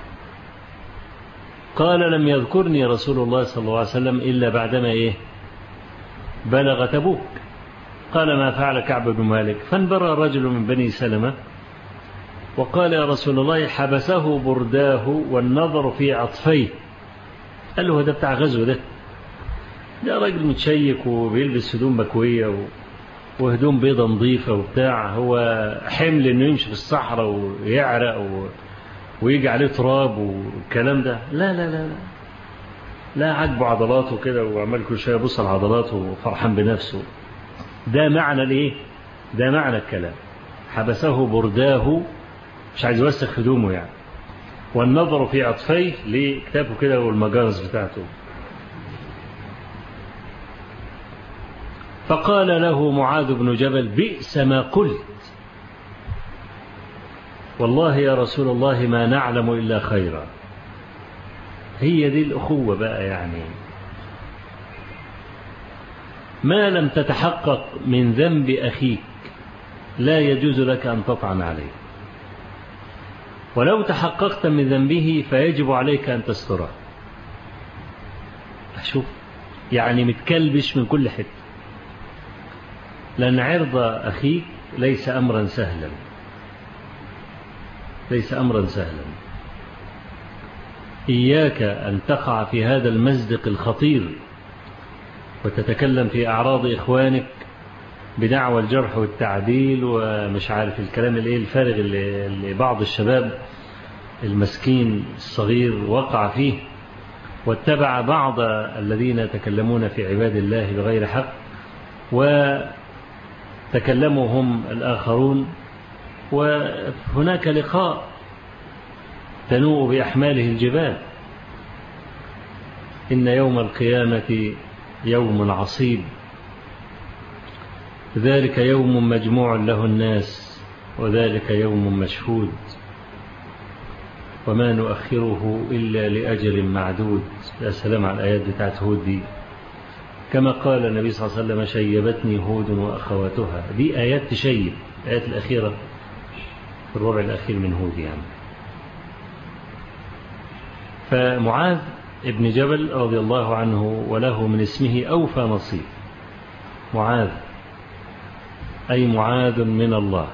قال لم يذكرني رسول الله صلى الله عليه وسلم إلا بعدما إيه بلغ تبوك قال ما فعل كعب بن مالك فانبرى رجل من بني سلمة وقال يا رسول الله حبسه برداه والنظر في عطفيه قال له ده بتاع غزو ده ده راجل متشيك وبيلبس هدوم مكوية و... وهدوم بيضة نظيفة وبتاع هو حمل انه يمشي في الصحراء ويعرق و... ويجي عليه تراب والكلام ده لا لا لا لا لا عاجبه عضلاته كده وعمال كل شويه يبص على عضلاته وفرحان بنفسه ده معنى الايه ده معنى الكلام حبسه برداه مش عايز يوسخ هدومه يعني والنظر في عطفيه لكتابه كده والمجارس بتاعته فقال له معاذ بن جبل بئس ما قلت والله يا رسول الله ما نعلم إلا خيرا هي دي الأخوة بقى يعني ما لم تتحقق من ذنب أخيك لا يجوز لك أن تطعن عليه ولو تحققت من ذنبه فيجب عليك أن تستره شوف يعني متكلبش من كل حته لأن عرض أخيك ليس أمرا سهلا ليس أمرا سهلا إياك أن تقع في هذا المزدق الخطير وتتكلم في أعراض إخوانك بدعوى الجرح والتعديل ومش عارف الكلام الايه الفارغ اللي, اللي بعض الشباب المسكين الصغير وقع فيه واتبع بعض الذين يتكلمون في عباد الله بغير حق وتكلموا هم الآخرون وهناك لقاء تنوء بأحماله الجبال إن يوم القيامة يوم عصيب ذلك يوم مجموع له الناس وذلك يوم مشهود وما نؤخره إلا لأجل معدود يا سلام على الآيات بتاعت هود دي كما قال النبي صلى الله عليه وسلم شيبتني هود وأخواتها دي آيات تشيب الآيات الأخيرة في الربع الأخير من هود يعني فمعاذ ابن جبل رضي الله عنه وله من اسمه أوفى نصيب معاذ أي معاذ من الله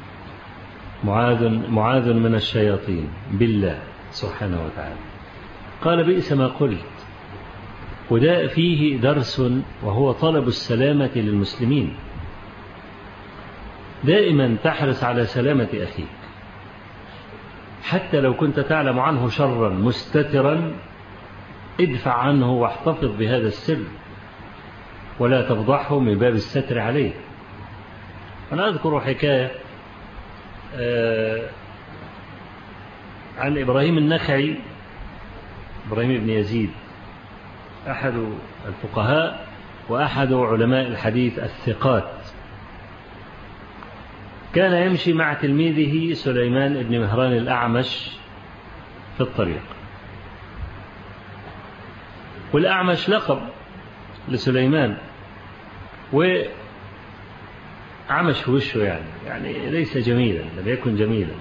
معاذ معاذ من الشياطين بالله سبحانه وتعالى قال بئس ما قلت وده فيه درس وهو طلب السلامة للمسلمين دائما تحرص على سلامة أخيك حتى لو كنت تعلم عنه شرا مستترا ادفع عنه واحتفظ بهذا السر ولا تفضحه من باب الستر عليه أنا أذكر حكاية عن إبراهيم النخعي إبراهيم بن يزيد أحد الفقهاء وأحد علماء الحديث الثقات كان يمشي مع تلميذه سليمان بن مهران الأعمش في الطريق والأعمش لقب لسليمان وعمش في وشه يعني يعني ليس جميلا لم يكن جميلا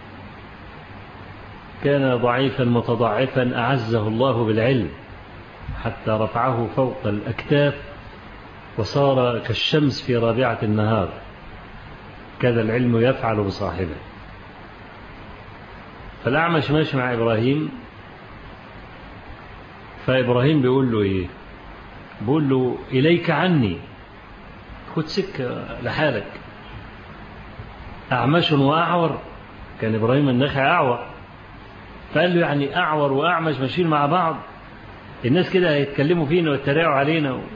كان ضعيفا متضعفا أعزه الله بالعلم حتى رفعه فوق الأكتاف وصار كالشمس في رابعة النهار كذا العلم يفعل بصاحبه فالأعمش ماشي مع إبراهيم فإبراهيم بيقول له إيه بيقول له إليك عني خد سكة لحالك أعمش وأعور كان إبراهيم النخعي أعور فقال له يعني أعور وأعمش ماشيين مع بعض الناس كده هيتكلموا فينا ويتريقوا علينا و...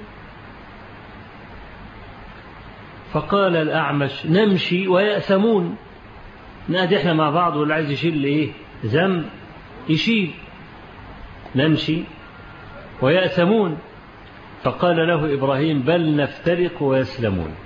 فقال الأعمش نمشي ويأسمون نادي احنا مع بعض واللي عايز يشيل ايه ذنب يشيل نمشي ويأثمون فقال له إبراهيم بل نفترق ويسلمون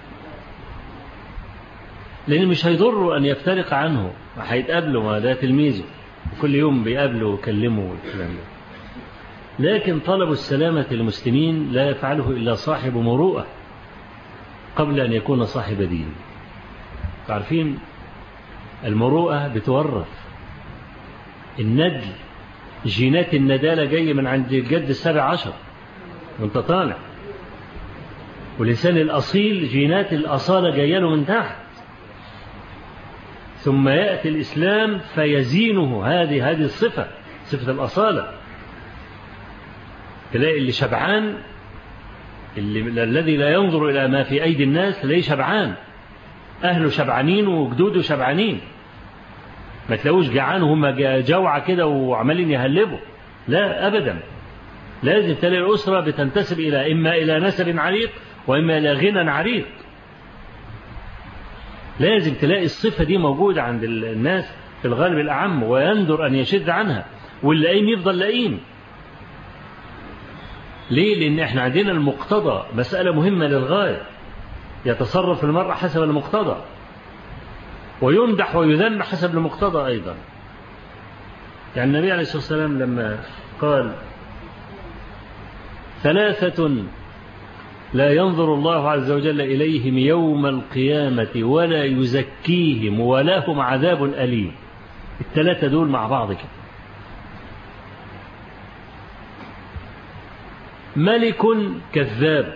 لأن مش هيضر أن يفترق عنه هيتقابلوا ما ده تلميذه كل يوم بيقابله ويكلمه والكلام ده لكن طلب السلامة للمسلمين لا يفعله إلا صاحب مروءة قبل أن يكون صاحب دين تعرفين المروءة بتورث الندل جينات الندالة جاية من عند الجد السابع عشر وانت طالع والإنسان الأصيل جينات الأصالة جاية له من تحت ثم يأتي الإسلام فيزينه هذه هذه الصفة صفة الأصالة تلاقي اللي شبعان اللي الذي لا ينظر إلى ما في أيدي الناس تلاقيه شبعان أهله شبعانين وجدوده شبعانين ما تلاقوش جعان وهم جوعة كده وعمالين يهلبوا لا أبدا لازم تلاقي الأسرة بتنتسب إلى إما إلى نسب عريق وإما إلى غنى عريق لازم تلاقي الصفة دي موجودة عند الناس في الغالب الأعم ويندر أن يشد عنها واللئيم يفضل لئيم ليه لأن احنا عندنا المقتضى مسألة مهمة للغاية يتصرف المرء حسب المقتضى ويمدح ويذم حسب المقتضى أيضا يعني النبي عليه الصلاة والسلام لما قال ثلاثة لا ينظر الله عز وجل إليهم يوم القيامة ولا يزكيهم ولهم عذاب أليم الثلاثة دول مع بعض كده ملك كذاب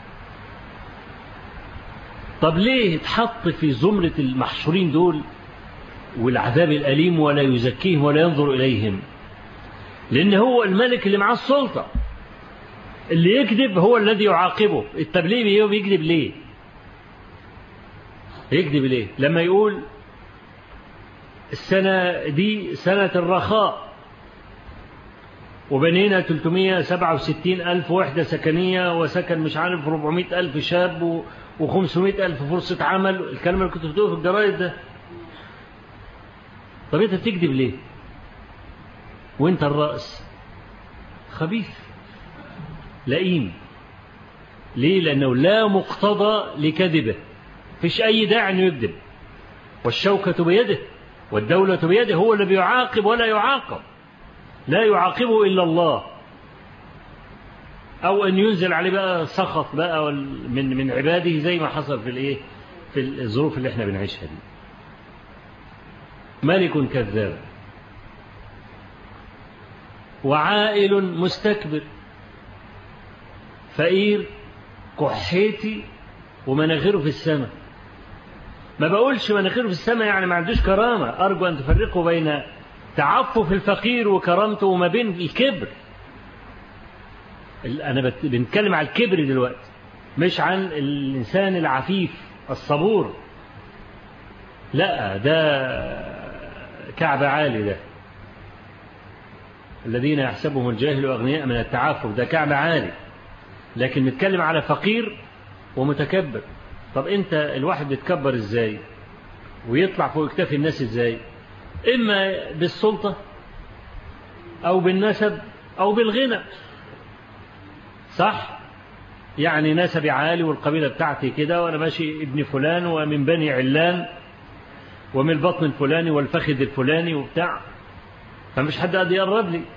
طب ليه اتحط في زمرة المحشورين دول والعذاب الأليم ولا يزكيهم ولا ينظر إليهم لأن هو الملك اللي معاه السلطة اللي يكذب هو الذي يعاقبه التبليغ بيكذب ليه يكذب ليه لما يقول السنة دي سنة الرخاء وبنينا 367 ألف وحدة سكنية وسكن مش عارف 400 ألف شاب و500 ألف فرصة عمل الكلام اللي كنت بتقوله في الجرايد ده طب أنت بتكذب ليه وأنت الرأس خبيث لئيم ليه لأنه لا مقتضى لكذبه فيش أي داعي أنه يكذب والشوكة بيده والدولة بيده هو اللي بيعاقب ولا يعاقب لا يعاقبه إلا الله أو أن ينزل عليه بقى سخط بقى من من عباده زي ما حصل في الإيه في الظروف اللي احنا بنعيشها دي ملك كذاب وعائل مستكبر فقير كحيتي ومناخيره في السماء ما بقولش مناخيره في السماء يعني ما عندوش كرامة أرجو أن تفرقوا بين تعفف الفقير وكرامته وما بين الكبر أنا بنتكلم على الكبر دلوقتي مش عن الإنسان العفيف الصبور لا ده كعب عالي ده الذين يحسبهم الجاهل أغنياء من التعفف ده كعب عالي لكن نتكلم على فقير ومتكبر طب انت الواحد بيتكبر ازاي ويطلع فوق اكتاف الناس ازاي اما بالسلطة او بالنسب او بالغنى صح يعني نسبي عالي والقبيلة بتاعتي كده وانا ماشي ابن فلان ومن بني علان ومن البطن الفلاني والفخذ الفلاني وبتاع فمش حد قادر يقرب لي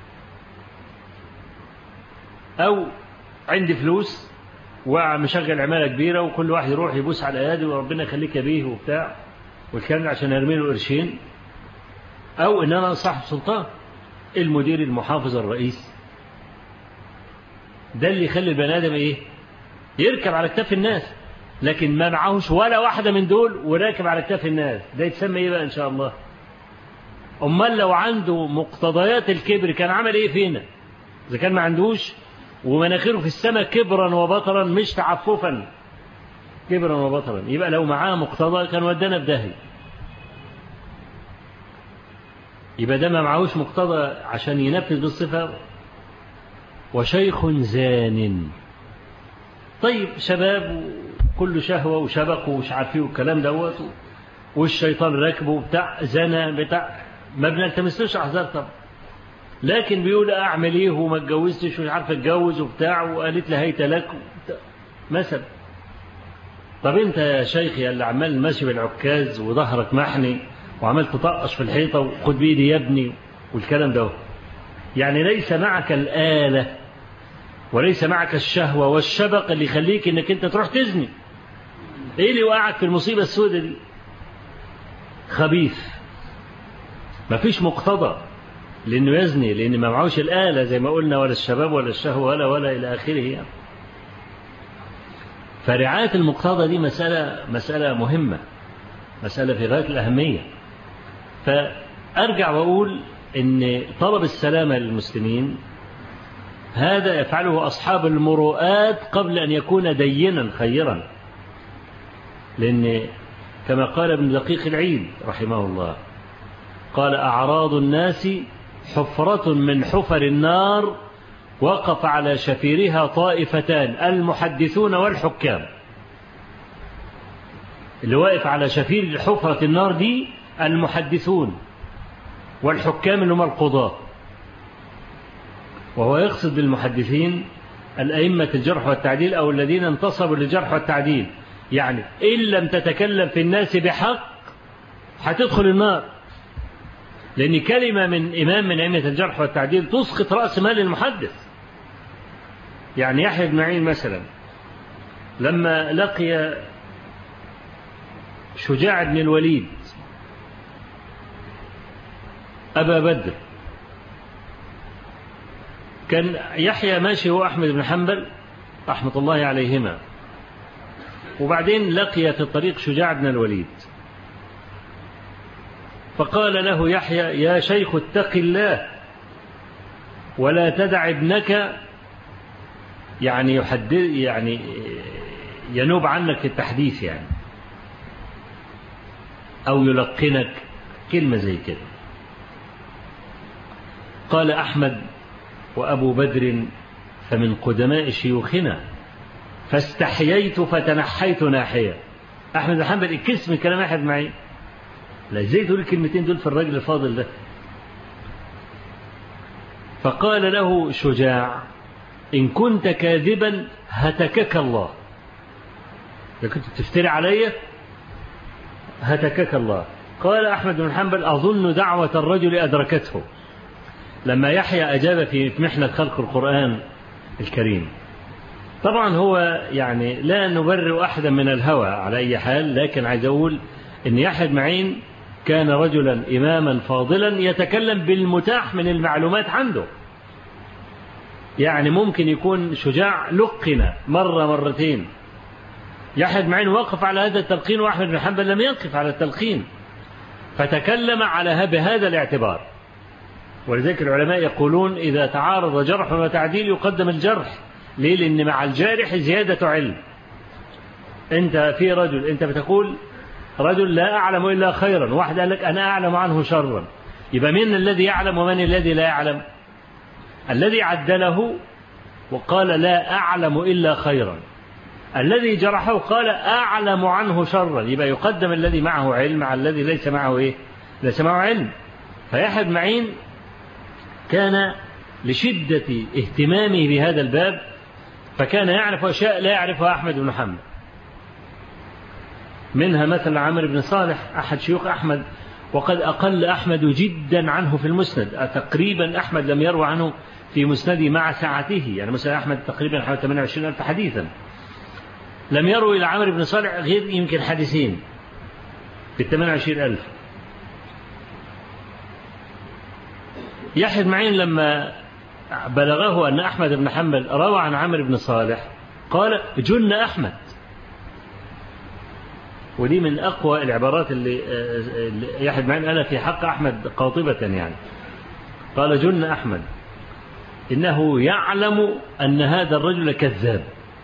او عندي فلوس ومشغل عمالة كبيرة وكل واحد يروح يبوس على يدي وربنا يخليك بيه وبتاع والكلام عشان ارمي له قرشين أو إن أنا صاحب سلطان المدير المحافظ الرئيس ده اللي يخلي البني آدم إيه يركب على كتاف الناس لكن ما معهوش ولا واحدة من دول وراكب على كتاف الناس ده يتسمى إيه بقى إن شاء الله أمال لو عنده مقتضيات الكبر كان عمل إيه فينا إذا كان ما عندوش ومناخيره في السماء كبرا وبطرا مش تعففا كبرا وبطرا يبقى لو معاه مقتضى كان ودانا في داهية يبقى ده ما معهوش مقتضى عشان ينفذ بالصفة وشيخ زان طيب شباب كله شهوة وشبق ومش عارفين والكلام دوت والشيطان راكبه بتاع زنا بتاع ما بنلتمسلوش أحزار طبعا لكن بيقول أعمل إيه وما اتجوزتش ومش عارف أتجوز وبتاع وقالت لي هيت لك مثلا طب أنت يا شيخي اللي عمال ماشي بالعكاز وظهرك محني وعمال تطقش في الحيطة وخد بإيدي يا ابني والكلام ده يعني ليس معك الآلة وليس معك الشهوة والشبق اللي يخليك انك انت تروح تزني ايه اللي وقعك في المصيبة السوداء دي خبيث مفيش مقتضى لانه يزني لان ما معهوش الآلة زي ما قلنا ولا الشباب ولا الشهوة ولا ولا الى اخره يعني. فرعاية المقتضى دي مسألة مسألة مهمة مسألة في غاية الأهمية فأرجع وأقول إن طلب السلامة للمسلمين هذا يفعله أصحاب المروءات قبل أن يكون دينا خيرا لأن كما قال ابن دقيق العيد رحمه الله قال أعراض الناس حفرة من حفر النار وقف على شفيرها طائفتان المحدثون والحكام اللي واقف على شفير حفرة النار دي المحدثون والحكام اللي هم القضاة وهو يقصد بالمحدثين الأئمة الجرح والتعديل أو الذين انتصبوا للجرح والتعديل يعني إن لم تتكلم في الناس بحق هتدخل النار لأن كلمة من إمام من أئمة الجرح والتعديل تسقط رأس مال المحدث يعني يحيى بن معين مثلا لما لقي شجاع بن الوليد أبا بدر كان يحيى ماشي هو أحمد بن حنبل رحمة الله عليهما وبعدين لقي في الطريق شجاع بن الوليد فقال له يحيى يا شيخ اتق الله ولا تدع ابنك يعني يحدث يعني ينوب عنك في التحديث يعني أو يلقنك كلمة زي كده قال أحمد وأبو بدر فمن قدماء شيوخنا فاستحييت فتنحيت ناحية أحمد بن حنبل الكسم من كلام أحد معي لا ازاي تقول الكلمتين دول في الراجل الفاضل ده فقال له شجاع إن كنت كاذبا هتكك الله إذا كنت تفتري علي هتكك الله قال أحمد بن حنبل أظن دعوة الرجل أدركته لما يحيى أجاب في محنة خلق القرآن الكريم طبعا هو يعني لا نبرر أحدا من الهوى على أي حال لكن عايز أقول أن يحيى معين كان رجلا إماما فاضلا يتكلم بالمتاح من المعلومات عنده يعني ممكن يكون شجاع لقن مرة مرتين يحيى بن معين وقف على هذا التلقين وأحمد بن حنبل لم يقف على التلقين فتكلم على بهذا الاعتبار ولذلك العلماء يقولون إذا تعارض جرح وتعديل يقدم الجرح ليه لأن مع الجارح زيادة علم أنت في رجل أنت بتقول رجل لا أعلم إلا خيرا واحد قال لك أنا أعلم عنه شرا يبقى من الذي يعلم ومن الذي لا يعلم الذي عدله وقال لا أعلم إلا خيرا الذي جرحه قال أعلم عنه شرا يبقى يقدم الذي معه علم على الذي ليس معه إيه ليس معه علم فيحيى بن معين كان لشدة اهتمامه بهذا الباب فكان يعرف أشياء لا يعرفها أحمد بن حنبل منها مثلا عمرو بن صالح أحد شيوخ أحمد وقد أقل أحمد جدا عنه في المسند تقريبا أحمد لم يروى عنه في مسنده مع ساعته يعني مثلا أحمد تقريبا حوالي 28 ألف حديثا لم يروي إلى عمرو بن صالح غير يمكن حديثين في 28 ألف يحيى بن معين لما بلغه أن أحمد بن حنبل روى عن عمرو بن صالح قال جن أحمد ودي من أقوى العبارات اللي يحيى بن معين قالها في حق أحمد قاطبة يعني قال جن أحمد إنه يعلم أن هذا الرجل كذاب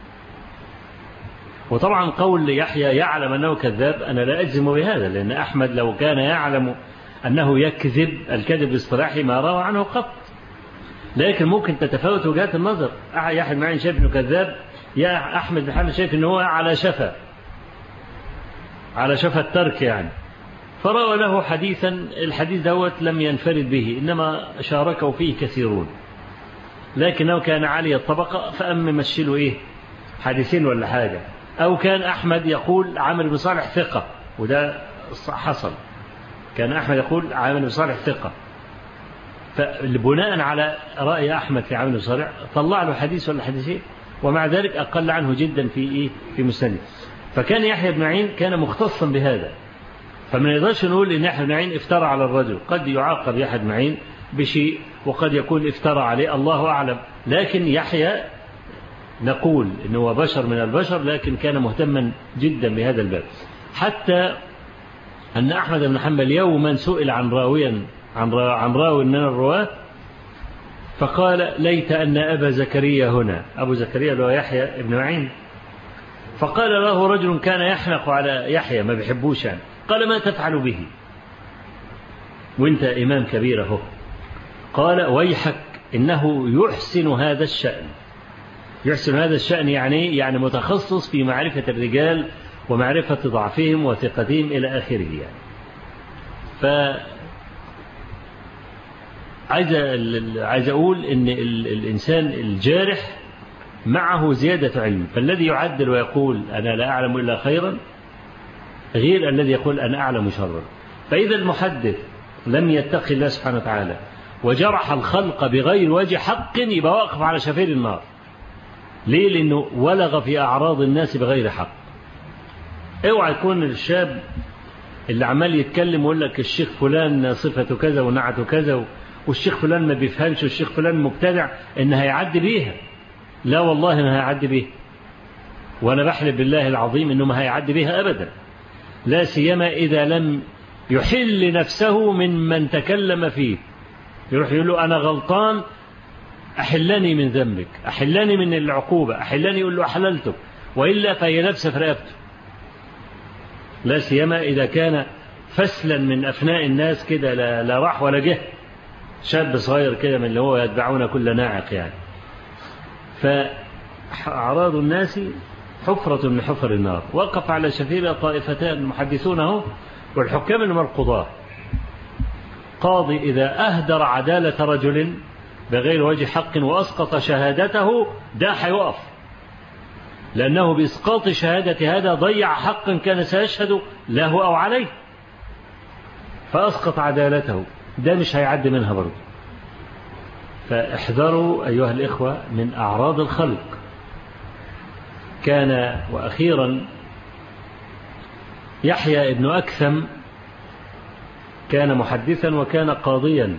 وطبعا قول يحيى يعلم أنه كذاب أنا لا أجزم بهذا لأن أحمد لو كان يعلم أنه يكذب الكذب الاصطلاحي ما روى عنه قط لكن ممكن تتفاوت وجهات النظر يحيى معين شايف انه كذاب يا احمد بن حنبل شايف انه هو على شفا على شفا الترك يعني فروى له حديثا الحديث دوت لم ينفرد به إنما شاركوا فيه كثيرون لكنه كان عالي الطبقة فأم مشيله إيه حديثين ولا حاجة أو كان أحمد يقول عامر بن صالح ثقة وده حصل كان أحمد يقول عامر بن صالح ثقة فبناء على رأي أحمد في عامر بن صالح طلع له حديث ولا حديثين ومع ذلك أقل عنه جدا في إيه في مسند فكان يحيى بن معين كان مختصا بهذا فما نقدرش نقول ان يحيى بن معين افترى على الرجل قد يعاقب يحيى بن معين بشيء وقد يكون افترى عليه الله اعلم لكن يحيى نقول انه هو بشر من البشر لكن كان مهتما جدا بهذا الباب حتى ان احمد بن حنبل يوما سئل عن راويا عن عن راو من الرواه فقال ليت ان ابا زكريا هنا ابو زكريا اللي هو يحيى بن معين فقال له رجل كان يحنق على يحيى ما بيحبوش يعني قال ما تفعل به وانت إمام كبير اهو قال ويحك إنه يحسن هذا الشأن يحسن هذا الشأن يعني يعني متخصص في معرفة الرجال ومعرفة ضعفهم وثقتهم إلى آخره يعني ف عايز عايز أقول إن الإنسان الجارح معه زيادة علم فالذي يعدل ويقول أنا لا أعلم إلا خيرا غير الذي يقول أنا أعلم شرا فإذا المحدث لم يتق الله سبحانه وتعالى وجرح الخلق بغير وجه حق يبقى واقف على شفير النار ليه لأنه ولغ في أعراض الناس بغير حق اوعى يكون الشاب اللي عمال يتكلم ويقول لك الشيخ فلان صفته كذا ونعته كذا والشيخ فلان ما بيفهمش والشيخ فلان مبتدع ان هيعدي بيها لا والله ما هيعدي بيها وانا بحلف بالله العظيم انه ما هيعدي بيها ابدا لا سيما إذا لم يحل نفسه من من تكلم فيه يروح يقول له أنا غلطان أحلني من ذنبك أحلني من العقوبة أحلني يقول له أحللتك وإلا فهي نفس في رقبته لا سيما إذا كان فسلا من أفناء الناس كده لا, لا راح ولا جه شاب صغير كده من اللي هو يتبعون كل ناعق يعني فأعراض الناس حفرة من حفر النار وقف على شفيرة طائفتان المحدثون اهو والحكام اللي القضاة قاضي إذا أهدر عدالة رجل بغير وجه حق وأسقط شهادته ده حيوقف لأنه بإسقاط شهادة هذا ضيع حقا كان سيشهد له أو عليه فأسقط عدالته ده مش هيعد منها برضه فاحذروا أيها الإخوة من أعراض الخلق كان وأخيرا يحيى ابن أكثم كان محدثا وكان قاضيا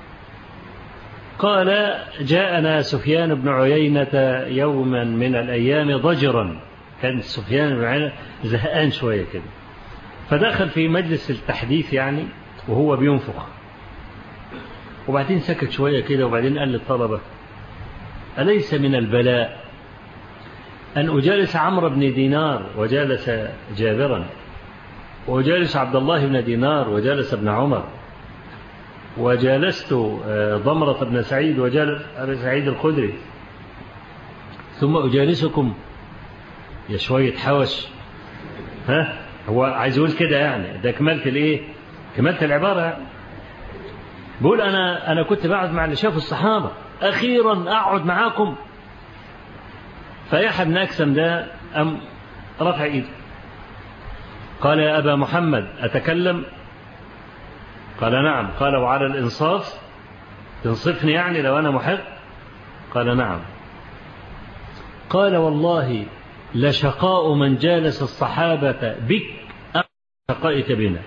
قال جاءنا سفيان بن عيينة يوما من الأيام ضجرا كان سفيان بن عيينة زهقان شوية كده فدخل في مجلس التحديث يعني وهو بينفخ وبعدين سكت شوية كده وبعدين قال للطلبة أليس من البلاء أن أجالس عمرو بن دينار وجالس جابرا وجالس عبد الله بن دينار وجالس ابن عمر وجالست ضمرة بن سعيد وجالس أبي سعيد الخدري ثم أجالسكم يا شوية حوش ها هو عايز يقول كده يعني ده كملت الايه كملت العبارة يعني. بقول أنا أنا كنت بقعد مع اللي شافوا الصحابة أخيرا أقعد معاكم فيحيى بن أكسم ده أم رفع إيده قال يا أبا محمد أتكلم قال نعم قال وعلى الإنصاف تنصفني يعني لو أنا محق قال نعم قال والله لشقاء من جالس الصحابة بك أم شقائك بنا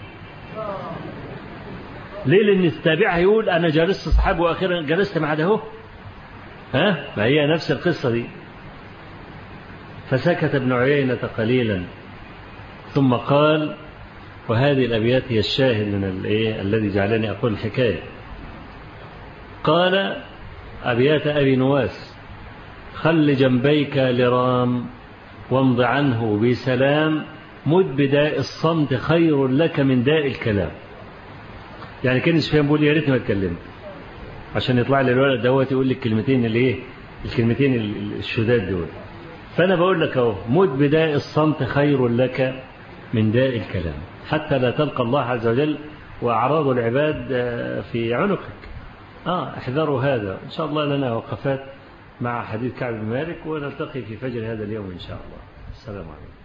ليه لأن التابع يقول أنا جالست الصحابة وأخيرا جلست مع ده ها ما هي نفس القصة دي فسكت ابن عيينة قليلا ثم قال وهذه الأبيات هي الشاهد من الإيه الذي جعلني أقول الحكاية قال أبيات أبي نواس خل جنبيك لرام وامض عنه بسلام مد بداء الصمت خير لك من داء الكلام يعني كان سفيان بيقول يا ريتني ما اتكلمت عشان يطلع لي الولد دوت يقول لي الكلمتين اللي ايه الكلمتين الشداد دول فأنا بقول لك أهو موت بداء الصمت خير لك من داء الكلام حتى لا تلقى الله عز وجل وأعراض العباد في عنقك آه احذروا هذا إن شاء الله لنا وقفات مع حديث كعب بن مالك ونلتقي في فجر هذا اليوم إن شاء الله السلام عليكم